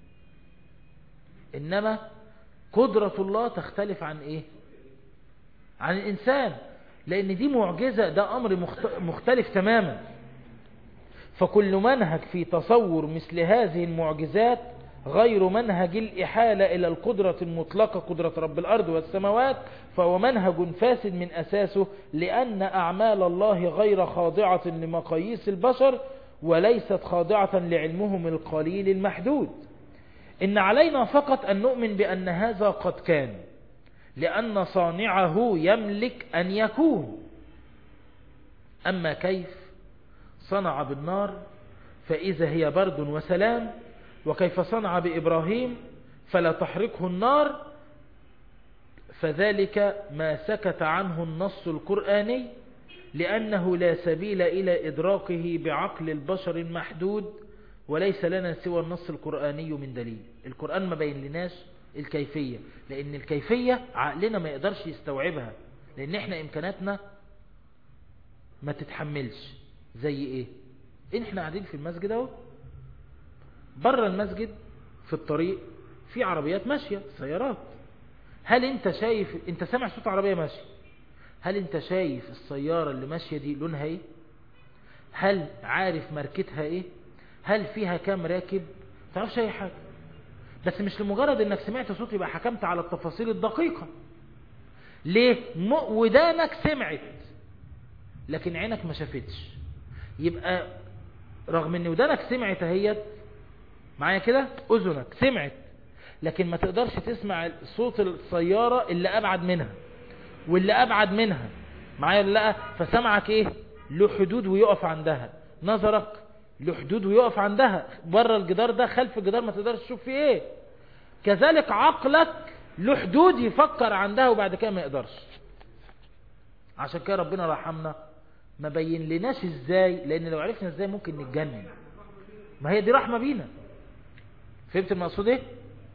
انما قدرة الله تختلف عن ايه عن الانسان لان دي معجزة ده امر مختلف تماما فكل منهج في تصور مثل هذه المعجزات غير منهج الإحالة إلى القدرة المطلقة قدرة رب الأرض والسماوات فهو منهج فاسد من أساسه لأن أعمال الله غير خاضعة لمقاييس البشر وليست خاضعة لعلمهم القليل المحدود إن علينا فقط أن نؤمن بأن هذا قد كان لأن صانعه يملك أن يكون أما كيف صنع بالنار فإذا هي برد وسلام وكيف صنع بإبراهيم فلا تحرقه النار فذلك ما سكت عنه النص القرآني لأنه لا سبيل إلى إدراكه بعقل البشر المحدود وليس لنا سوى النص القرآني من دليل القرآن ما بين لناش الكيفية لأن الكيفية عقلنا ما يقدرش يستوعبها لأن احنا إمكاناتنا ما تتحملش زي ايه إن احنا قاعدين في المسجد اهو بره المسجد في الطريق في عربيات ماشية سيارات هل انت شايف انت سامع صوت عربية ماشية هل انت شايف السيارة اللي ماشية دي لونها ايه هل عارف ماركتها ايه هل فيها كام راكب تعرفش اي حاجة بس مش لمجرد انك سمعت صوت يبقى حكمت على التفاصيل الدقيقة ليه ودانك سمعت لكن عينك ما شافتش يبقى رغم ان ودانك سمعت اهيت معايا كده اذنك سمعت لكن ما تقدرش تسمع صوت السيارة اللي ابعد منها واللي ابعد منها معايا لا فسمعك ايه له حدود ويقف عندها نظرك له حدود ويقف عندها بره الجدار ده خلف الجدار ما تقدرش تشوف فيه ايه كذلك عقلك له حدود يفكر عندها وبعد كده ما يقدرش عشان كده ربنا رحمنا ما بين لناش ازاي لان لو عرفنا ازاي ممكن نتجنن ما هي دي رحمة بينا فهمت المقصود ايه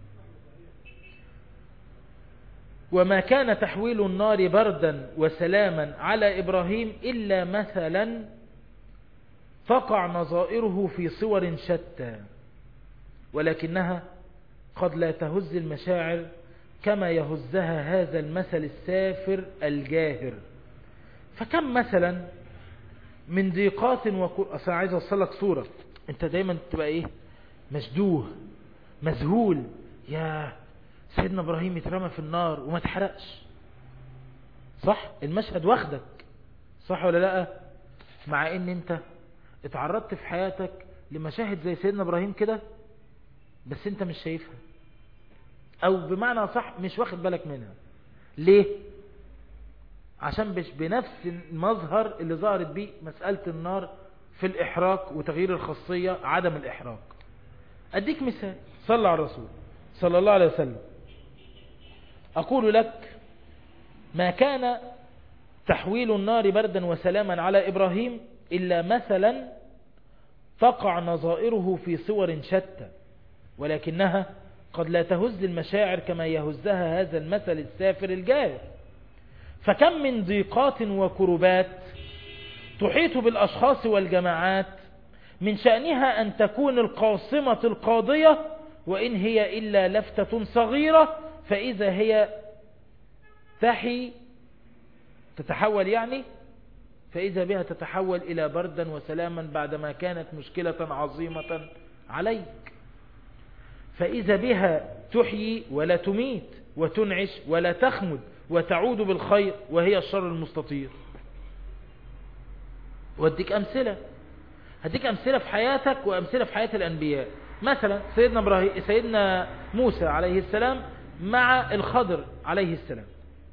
وما كان تحويل النار بردا وسلاما على إبراهيم إلا مثلا تقع نظائره في صور شتى ولكنها قد لا تهز المشاعر كما يهزها هذا المثل السافر الجاهر فكم مثلا من ضيقات وكل أصلا عايز أوصلك صورة انت دايما تبقى ايه مشدوه مذهول يا سيدنا ابراهيم يترمى في النار وما تحرقش صح المشهد واخدك صح ولا لا مع ان انت اتعرضت في حياتك لمشاهد زي سيدنا ابراهيم كده بس انت مش شايفها او بمعنى صح مش واخد بالك منها ليه عشان مش بنفس المظهر اللي ظهرت بيه مسألة النار في الإحراق وتغيير الخاصية عدم الإحراق أديك مثال صلى على الرسول صلى الله عليه وسلم أقول لك ما كان تحويل النار بردا وسلاما على إبراهيم إلا مثلا تقع نظائره في صور شتى ولكنها قد لا تهز المشاعر كما يهزها هذا المثل السافر الجاهر فكم من ضيقات وكربات تحيط بالأشخاص والجماعات من شأنها أن تكون القاصمة القاضية وإن هي إلا لفتة صغيرة فإذا هي تحي تتحول يعني فإذا بها تتحول إلى بردا وسلاما بعدما كانت مشكلة عظيمة عليك فإذا بها تحيي ولا تميت وتنعش ولا تخمد وتعود بالخير وهي الشر المستطير واديك أمثلة هديك أمثلة في حياتك وأمثلة في حياة الأنبياء مثلا سيدنا, إبراهيم سيدنا موسى عليه السلام مع الخضر عليه السلام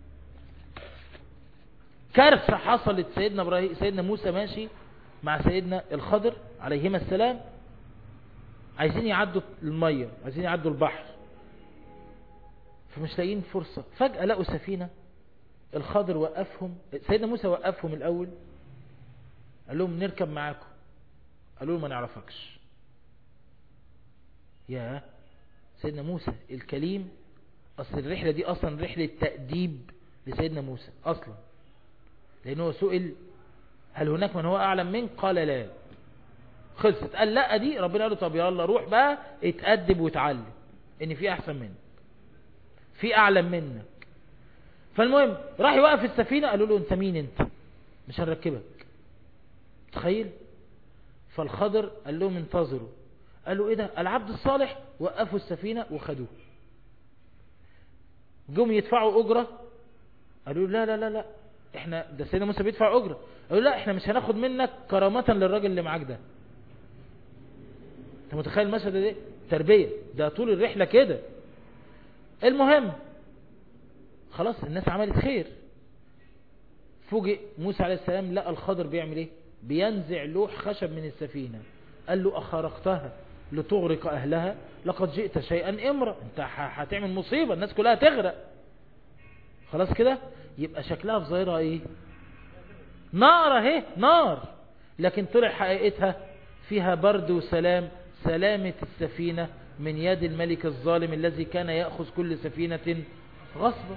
كارثة حصلت سيدنا, إبراهيم سيدنا موسى ماشي مع سيدنا الخضر عليهما السلام عايزين يعدوا المية عايزين يعدوا البحر فمش لاقيين فرصة فجأة لقوا سفينة الخضر وقفهم سيدنا موسى وقفهم الأول قال لهم نركب معاكم قالوا له ما نعرفكش يا سيدنا موسى الكليم أصل الرحلة دي أصلا رحلة تأديب لسيدنا موسى أصلا لأنه سئل هل هناك من هو أعلم منك قال لا خلصت قال لا دي ربنا قال له طب يلا روح بقى اتأدب وتعلم ان في احسن منك في اعلم منك فالمهم راح يوقف السفينة قالوا له انت مين انت مش هنركبك تخيل فالخضر قال لهم انتظروا قالوا ايه ده العبد الصالح وقفوا السفينة وخدوه جم يدفعوا اجرة قالوا لا لا لا لا احنا ده سيدنا موسى بيدفع اجرة قالوا لا احنا مش هناخد منك كرامة للراجل اللي معاك ده انت متخيل المشهد ده تربية ده طول الرحلة كده المهم خلاص الناس عملت خير فوجئ موسى عليه السلام لقى الخضر بيعمل ايه بينزع لوح خشب من السفينة قال له أخرقتها لتغرق أهلها لقد جئت شيئا امرا انت هتعمل مصيبة الناس كلها تغرق خلاص كده يبقى شكلها في ظاهرها ايه نار اهي نار لكن طلع حقيقتها فيها برد وسلام سلامة السفينة من يد الملك الظالم الذي كان يأخذ كل سفينة غصبا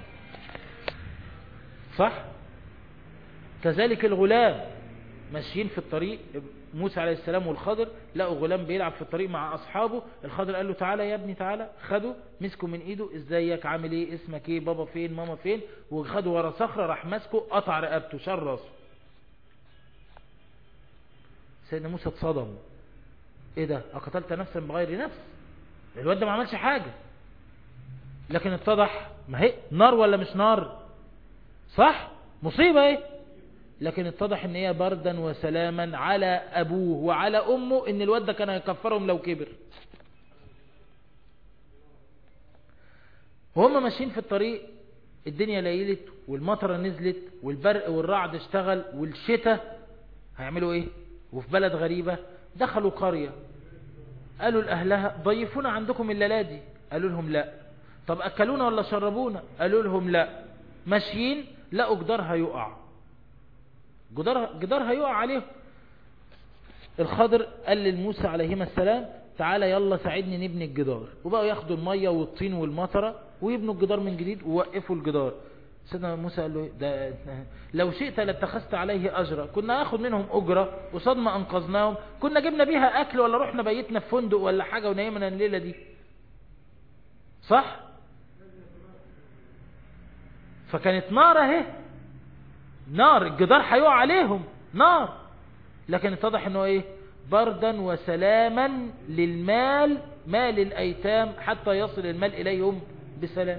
صح كذلك الغلام ماشيين في الطريق موسى عليه السلام والخضر لقوا غلام بيلعب في الطريق مع أصحابه الخضر قال له تعالى يا ابني تعالى خده مسكه من ايده ازيك عامل ايه اسمك ايه بابا فين ماما فين وخده ورا صخرة راح ماسكه قطع رقبته شر راسه سيدنا موسى اتصدم ايه ده اقتلت نفسا بغير نفس الواد ده ما عملش حاجة لكن اتضح ما هي نار ولا مش نار صح مصيبة ايه لكن اتضح ان هي بردا وسلاما على ابوه وعلى امه ان الواد ده كان هيكفرهم لو كبر وهم ماشيين في الطريق الدنيا ليلت والمطرة نزلت والبرق والرعد اشتغل والشتاء هيعملوا ايه وفي بلد غريبة دخلوا قرية قالوا لأهلها ضيفونا عندكم الليلة دي قالوا لهم لا طب أكلونا ولا شربونا قالوا لهم لا ماشيين لقوا جدار هيقع جدار, جدار هيقع عليهم الخضر قال للموسى عليهما السلام تعالى يلا ساعدني نبني الجدار وبقوا ياخدوا المية والطين والمطرة ويبنوا الجدار من جديد ووقفوا الجدار سيدنا موسى قال له ده لو شئت لاتخذت عليه أجرا كنا ناخد منهم أجرة قصاد ما أنقذناهم كنا جبنا بيها أكل ولا رحنا بيتنا في فندق ولا حاجة ونيمنا الليلة دي صح فكانت نار اهي نار الجدار هيقع عليهم نار لكن اتضح انه ايه بردا وسلاما للمال مال الايتام حتى يصل المال اليهم بسلام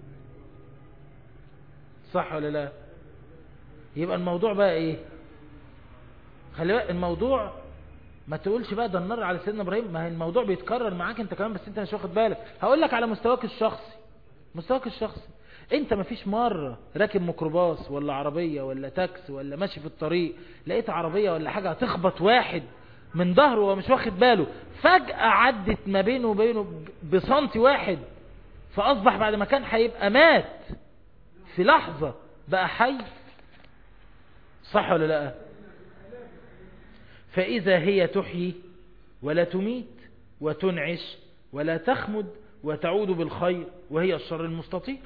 صح ولا لا يبقى الموضوع بقى ايه خلي بالك الموضوع ما تقولش بقى ده النار على سيدنا ابراهيم ما هي الموضوع بيتكرر معاك انت كمان بس انت مش واخد بالك هقول لك على مستواك الشخصي مستواك الشخصي انت ما فيش مرة راكب ميكروباص ولا عربية ولا تاكس ولا ماشي في الطريق لقيت عربية ولا حاجة هتخبط واحد من ظهره ومش واخد باله فجأة عدت ما بينه وبينه بسنتي واحد فأصبح بعد ما كان هيبقى مات في لحظة بقى حي صح ولا لا فإذا هي تحيي ولا تميت وتنعش ولا تخمد وتعود بالخير وهي الشر المستطير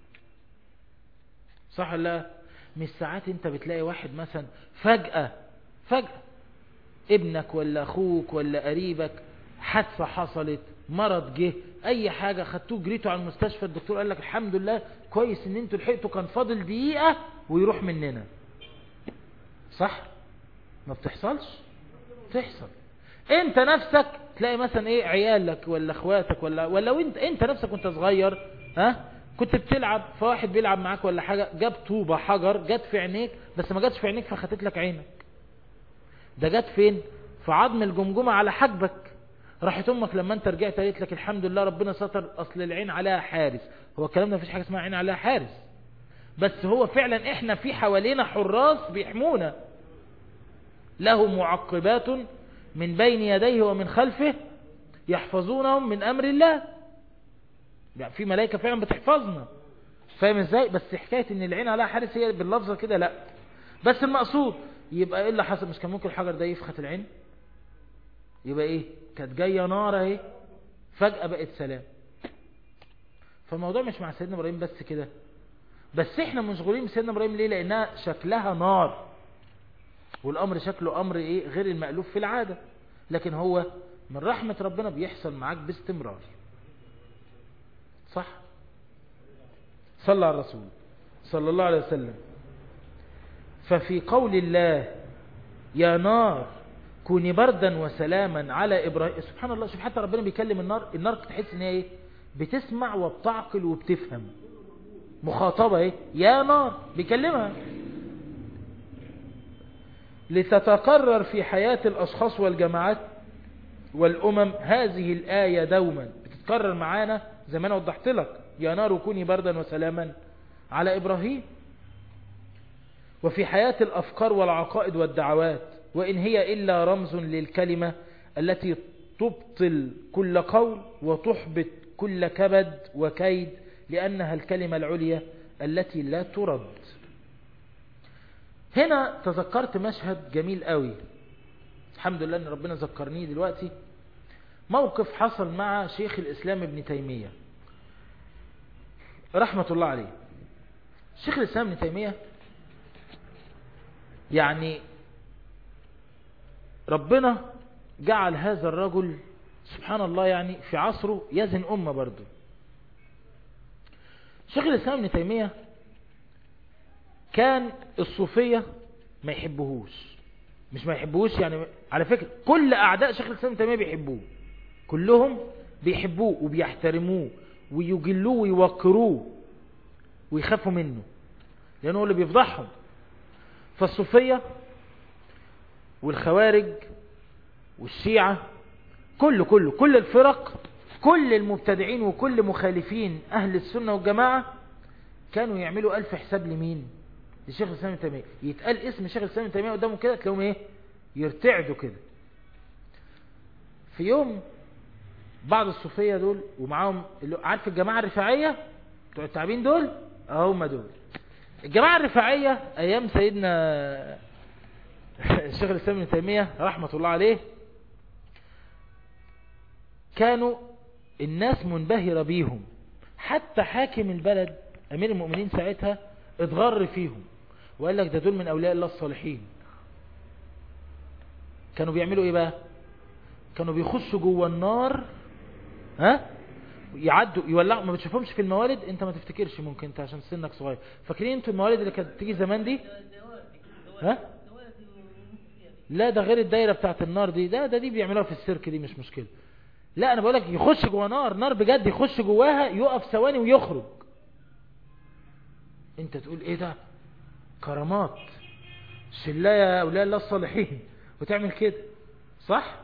صح ولا لا مش ساعات انت بتلاقي واحد مثلا فجأة فجأة ابنك ولا اخوك ولا قريبك حادثة حصلت مرض جه اي حاجة خدتوه جريتوا على المستشفى الدكتور قال لك الحمد لله كويس ان انتوا لحقتوا كان فاضل دقيقة ويروح مننا صح ما بتحصلش تحصل انت نفسك تلاقي مثلا ايه عيالك ولا اخواتك ولا ولا وانت انت نفسك وانت صغير ها كنت بتلعب فواحد بيلعب معاك ولا حاجة جاب طوبة حجر جت في عينيك بس ما جاتش في عينيك فخدت لك عينك ده جت فين في عظم الجمجمة على حجبك راحت امك لما انت رجعت قالت لك الحمد لله ربنا ستر اصل العين عليها حارس هو الكلام ده مفيش حاجة اسمها عين عليها حارس بس هو فعلا احنا في حوالينا حراس بيحمونا له معقبات من بين يديه ومن خلفه يحفظونهم من امر الله يعني في ملائكة فعلا بتحفظنا فاهم ازاي بس حكاية ان العين عليها حارس هي باللفظة كده لا بس المقصود يبقى ايه اللي حصل مش كان ممكن الحجر ده يفخت العين يبقى ايه كانت جاية نار اهي فجأة بقت سلام فالموضوع مش مع سيدنا ابراهيم بس كده بس احنا مشغولين بسيدنا ابراهيم ليه لانها شكلها نار والامر شكله امر ايه غير المألوف في العادة لكن هو من رحمة ربنا بيحصل معاك باستمرار صح صلى على الرسول صلى الله عليه وسلم ففي قول الله يا نار كوني بردا وسلاما على إبراهيم سبحان الله شوف حتى ربنا بيكلم النار النار تحس ان هي ايه بتسمع وبتعقل وبتفهم مخاطبة ايه يا نار بيكلمها لتتقرر في حياة الأشخاص والجماعات والأمم هذه الآية دوما بتتكرر معانا زي ما أنا وضحت لك يا نار كوني بردا وسلاما على إبراهيم وفي حياة الأفكار والعقائد والدعوات وإن هي إلا رمز للكلمة التي تبطل كل قول وتحبط كل كبد وكيد لأنها الكلمة العليا التي لا ترد هنا تذكرت مشهد جميل قوي الحمد لله ان ربنا ذكرني دلوقتي موقف حصل مع شيخ الإسلام ابن تيمية رحمة الله عليه شيخ الإسلام ابن تيمية يعني ربنا جعل هذا الرجل سبحان الله يعني في عصره يزن أمة برضه شيخ الإسلام ابن تيمية كان الصوفية ما يحبوهوش مش ما يحبوهوش يعني على فكرة كل أعداء شيخ الإسلام ابن تيمية بيحبوه كلهم بيحبوه وبيحترموه ويجلوه ويوقروه ويخافوا منه لأنه هو اللي بيفضحهم فالصوفية والخوارج والشيعة كل كل كل الفرق كل المبتدعين وكل مخالفين أهل السنة والجماعة كانوا يعملوا ألف حساب لمين لشيخ الإسلام ابن تيمية يتقال اسم شيخ الإسلام ابن تيمية قدامه كده تلاقيهم ايه يرتعدوا كده في يوم بعض الصوفية دول ومعاهم اللي عارف الجماعة الرفاعية بتوع التعبين دول هم دول الجماعة الرفاعية ايام سيدنا الشيخ الإسلام ابن تيمية رحمة الله عليه كانوا الناس منبهرة بيهم حتى حاكم البلد أمير المؤمنين ساعتها اتغر فيهم وقال لك ده دول من أولياء الله الصالحين كانوا بيعملوا ايه بقى كانوا بيخشوا جوه النار ها يعدوا يولعوا ما بتشوفهمش في الموالد انت ما تفتكرش ممكن انت عشان سنك صغير فاكرين انتوا الموالد اللي كانت تيجي زمان دي ها لا ده غير الدايره بتاعت النار دي ده ده دي بيعملوها في السيرك دي مش مشكله لا انا بقولك يخش جوه نار نار بجد يخش جواها يقف ثواني ويخرج انت تقول ايه ده كرامات شلا يا اولياء الله الصالحين وتعمل كده صح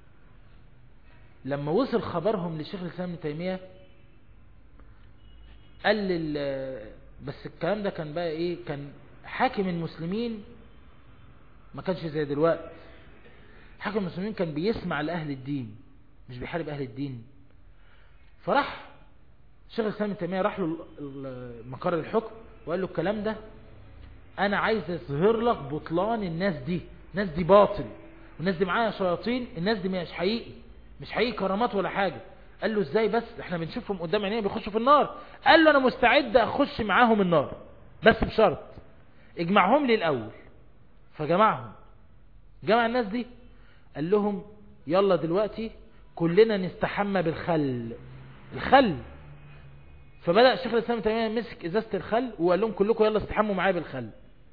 لما وصل خبرهم لشيخ الاسلام ابن تيميه قال لل بس الكلام ده كان بقى ايه كان حاكم المسلمين ما كانش زي دلوقتي حاكم المسلمين كان بيسمع لأهل الدين مش بيحارب أهل الدين فراح شيخ الإسلام التيمية راح له مقر الحكم وقال له الكلام ده أنا عايز أظهر لك بطلان الناس دي الناس دي باطل والناس دي معايا شياطين الناس دي مش حقيقي مش حقيقي كرامات ولا حاجة قال له ازاي بس احنا بنشوفهم قدام عينينا بيخشوا في النار قال له انا مستعد اخش معاهم النار بس بشرط اجمعهم لي الاول فجمعهم جمع الناس دي قال لهم يلا دلوقتي كلنا نستحمى بالخل الخل فبدأ الشيخ الإسلام تيمية مسك إزازة الخل وقال لهم كلكم يلا استحموا معايا بالخل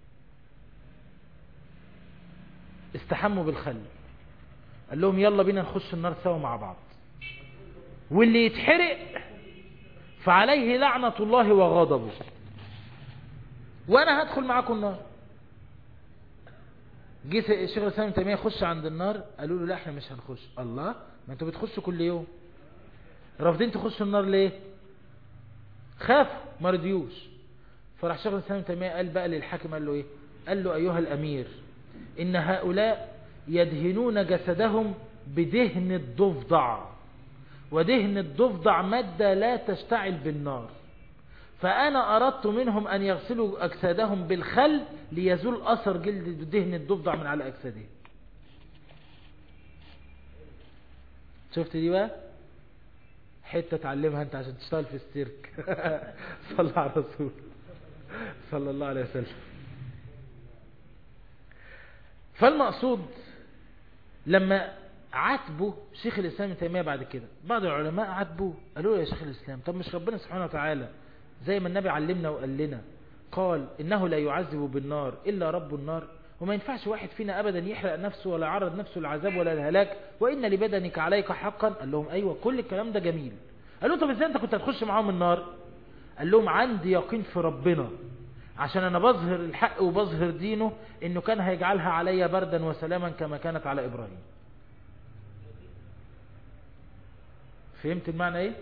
استحموا بالخل قال لهم يلا بينا نخش النار سوا مع بعض واللي يتحرق فعليه لعنة الله وغضبه وانا هدخل معاكم النار جه الشيخ الاسلام تيميه يخش عند النار قالوا له لا احنا مش هنخش الله ما انتوا بتخشوا كل يوم رافضين تخشوا النار ليه خافوا ما رضيوش فراح شيخ الاسلام تيميه قال بقى للحاكم قال له ايه قال له ايها الامير ان هؤلاء يدهنون جسدهم بدهن الضفدع ودهن الضفدع مادة لا تشتعل بالنار فأنا أردت منهم أن يغسلوا أجسادهم بالخل ليزول أثر جلد دهن الضفدع من على أجسادهم شفت دي بقى حتة تعلمها أنت عشان تشتغل في السيرك صلى على الرسول صلى الله عليه وسلم فالمقصود لما عاتبه شيخ الإسلام تيمية بعد كده بعض العلماء عاتبوه قالوا له يا شيخ الإسلام طب مش ربنا سبحانه وتعالى زي ما النبي علمنا وقال لنا قال إنه لا يعذب بالنار إلا رب النار وما ينفعش واحد فينا أبدا يحرق نفسه ولا يعرض نفسه للعذاب ولا الهلاك وإن لبدنك عليك حقا قال لهم أيوة كل الكلام ده جميل قالوا طب إزاي أنت كنت هتخش معاهم النار قال لهم عندي يقين في ربنا عشان أنا بظهر الحق وبظهر دينه إنه كان هيجعلها علي بردا وسلاما كما كانت على إبراهيم فهمت المعنى ايه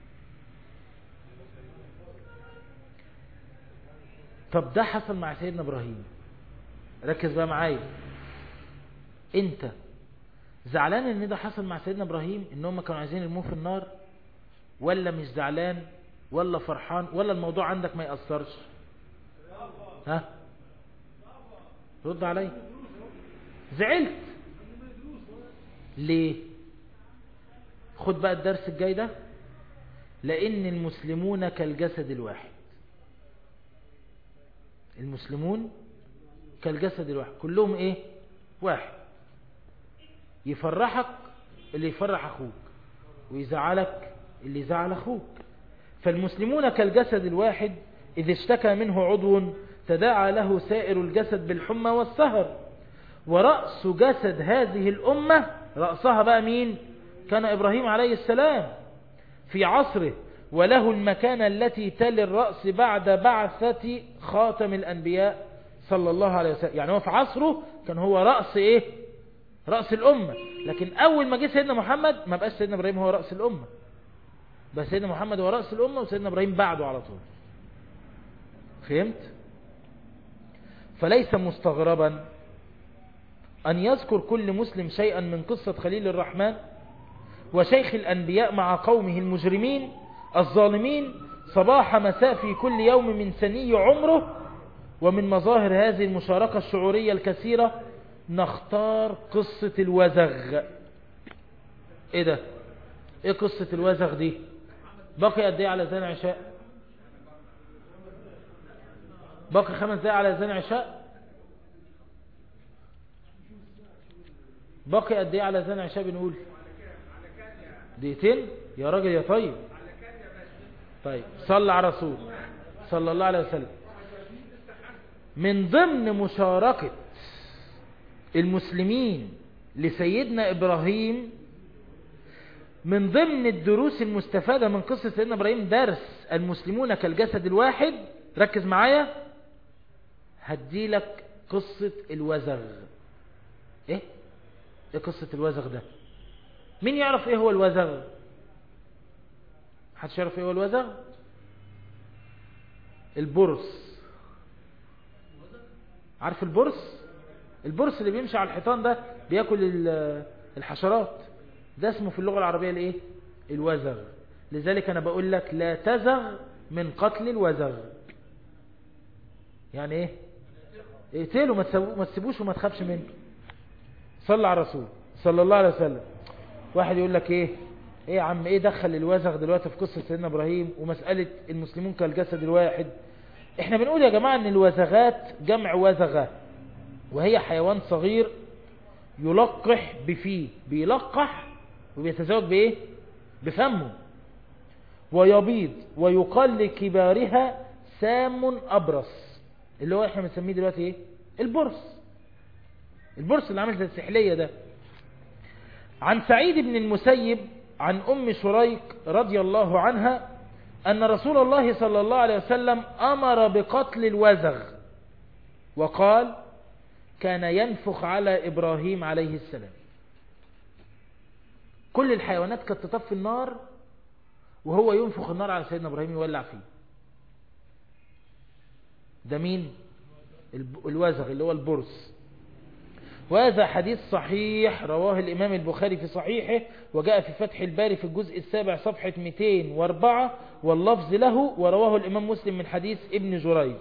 طب ده حصل مع سيدنا ابراهيم ركز بقى معايا انت زعلان ان ده حصل مع سيدنا ابراهيم ان هم كانوا عايزين يرموه في النار ولا مش زعلان ولا فرحان ولا الموضوع عندك ما يأثرش ها رد علي زعلت ليه خد بقى الدرس الجاي ده لأن المسلمون كالجسد الواحد المسلمون كالجسد الواحد كلهم ايه واحد يفرحك اللي يفرح اخوك ويزعلك اللي يزعل اخوك فالمسلمون كالجسد الواحد إذا اشتكى منه عضو تداعى له سائر الجسد بالحمى والسهر ورأس جسد هذه الأمة رأسها بقى مين كان إبراهيم عليه السلام في عصره وله المكانة التي تلي الرأس بعد بعثة خاتم الأنبياء صلى الله عليه وسلم يعني هو في عصره كان هو رأس إيه رأس الأمة لكن أول ما جه سيدنا محمد ما بقاش سيدنا إبراهيم هو رأس الأمة بس سيدنا محمد هو رأس الأمة وسيدنا إبراهيم بعده على طول فهمت فليس مستغربا أن يذكر كل مسلم شيئا من قصة خليل الرحمن وشيخ الأنبياء مع قومه المجرمين الظالمين صباح مساء في كل يوم من سني عمره ومن مظاهر هذه المشاركة الشعورية الكثيرة نختار قصة الوزغ ايه ده ايه قصة الوزغ دي باقي قد ايه على زين عشاء باقي خمس دقايق على زين عشاء باقي قد ايه على زين عشاء بنقول دقيقتين يا راجل يا طيب طيب صلى على رسول صلى الله عليه وسلم من ضمن مشاركة المسلمين لسيدنا إبراهيم من ضمن الدروس المستفادة من قصة سيدنا إبراهيم درس المسلمون كالجسد الواحد ركز معايا هديلك قصة الوزغ ايه ايه قصة الوزغ ده مين يعرف ايه هو الوزغ محدش يعرف ايه هو الوزغ البرص عارف البرص البرص اللي بيمشي على الحيطان ده بياكل الحشرات ده اسمه في اللغة العربية الايه الوزغ لذلك انا بقول لك لا تزغ من قتل الوزغ يعني ايه اقتله ما تسيبوش وما تخافش منه صلى على الرسول صلى الله عليه وسلم واحد يقول لك ايه ايه يا عم ايه دخل الوزغ دلوقتي في قصة سيدنا ابراهيم ومسألة المسلمون كالجسد الواحد احنا بنقول يا جماعة ان الوزغات جمع وزغة وهي حيوان صغير يلقح بفيه بيلقح وبيتزوج بايه بفمه ويبيض ويقال لكبارها سام أبرص اللي هو احنا بنسميه دلوقتي ايه البرص البرص اللي عامل زي السحلية ده عن سعيد بن المسيب عن أم شريك رضي الله عنها أن رسول الله صلى الله عليه وسلم أمر بقتل الوزغ وقال كان ينفخ على إبراهيم عليه السلام كل الحيوانات كانت تطفي النار وهو ينفخ النار على سيدنا إبراهيم يولع فيه ده مين الوزغ اللي هو البرص وهذا حديث صحيح رواه الإمام البخاري في صحيحه وجاء في فتح الباري في الجزء السابع صفحة 204 واللفظ له ورواه الإمام مسلم من حديث ابن جريج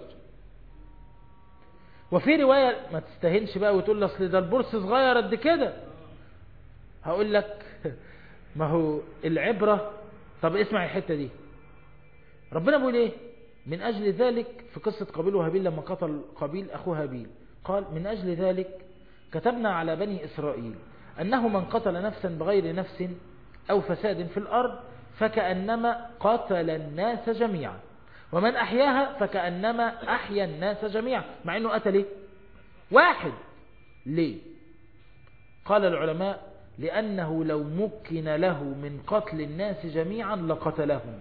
وفي رواية ما تستهنش بقى وتقول لي اصل ده البرص صغير قد كده هقول لك ما هو العبرة طب اسمع الحتة دي ربنا بيقول ايه من أجل ذلك في قصة قابيل وهابيل لما قتل قابيل أخوه هابيل قال من أجل ذلك كتبنا على بني إسرائيل أنه من قتل نفسا بغير نفس أو فساد في الأرض فكأنما قتل الناس جميعا ومن أحياها فكأنما أحيا الناس جميعا مع أنه قتل إيه؟ واحد ليه قال العلماء لأنه لو مكن له من قتل الناس جميعا لقتلهم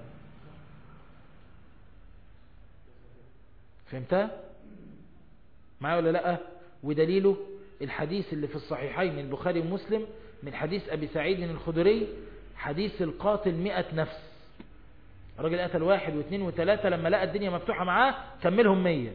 فهمتها معايا ولا لا ودليله الحديث اللي في الصحيحين البخاري ومسلم من حديث أبي سعيد الخدري حديث القاتل مئة نفس الراجل قتل واحد واثنين وثلاثة لما لقى الدنيا مفتوحة معاه كملهم مية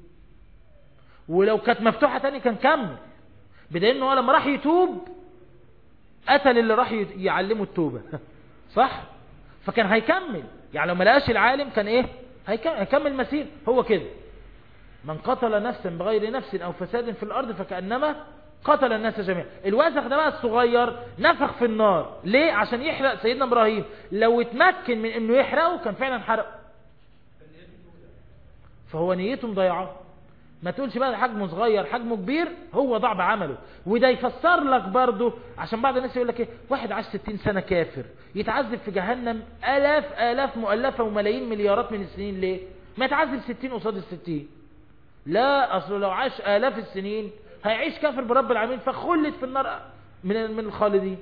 ولو كانت مفتوحة تاني كان كمل بدليل انه لما راح يتوب قتل اللي راح يعلمه التوبة صح فكان هيكمل يعني لو ما لقاش العالم كان ايه هيكمل مسير هو كده من قتل نفسا بغير نفس أو فساد في الأرض فكأنما قتل الناس جميعا الوازخ ده بقى الصغير نفخ في النار ليه عشان يحرق سيدنا إبراهيم لو اتمكن من انه يحرقه كان فعلا حرق فهو نيته مضيعه ما تقولش بقى حجمه صغير حجمه كبير هو ضعب عمله وده يفسر لك برضه عشان بعض الناس يقول لك ايه واحد عاش 60 سنة كافر يتعذب في جهنم الاف الاف مؤلفة وملايين مليارات من السنين ليه ما يتعذب 60 قصاد الستين لا اصله لو عاش الاف السنين هيعيش كافر برب العالمين فخلد في النار من من الخالدين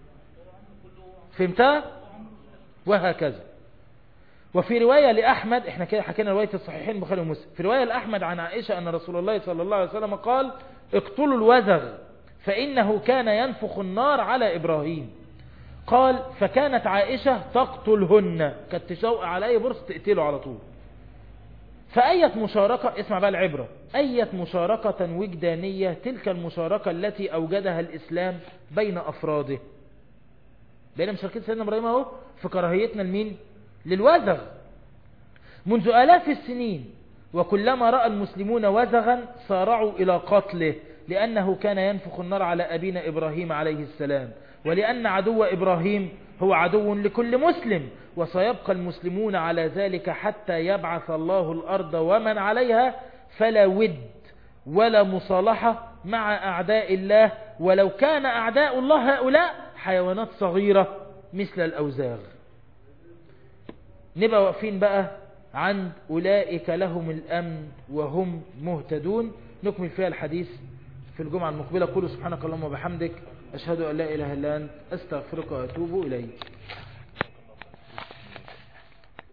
فهمتها وهكذا وفي رواية لأحمد احنا كده حكينا رواية الصحيحين البخاري ومسلم في رواية لأحمد عن عائشة أن رسول الله صلى الله عليه وسلم قال اقتلوا الوزغ فإنه كان ينفخ النار على إبراهيم قال فكانت عائشة تقتلهن كانت تشوق على أي برص تقتله على طول فأية مشاركة اسمع بقى العبرة أية مشاركة وجدانية تلك المشاركة التي أوجدها الإسلام بين أفراده بين مشاركة سيدنا إبراهيم اهو في كراهيتنا لمين للوزغ منذ آلاف السنين وكلما رأى المسلمون وزغا سارعوا إلى قتله لأنه كان ينفخ النار على أبينا إبراهيم عليه السلام ولأن عدو إبراهيم هو عدو لكل مسلم وسيبقى المسلمون على ذلك حتى يبعث الله الأرض ومن عليها فلا ود ولا مصالحة مع أعداء الله ولو كان أعداء الله هؤلاء حيوانات صغيرة مثل الأوزاغ نبقى واقفين بقى عند أولئك لهم الأمن وهم مهتدون نكمل فيها الحديث في الجمعة المقبلة قولوا سبحانك اللهم وبحمدك أشهد أن لا إله إلا أنت أستغفرك وأتوب إليك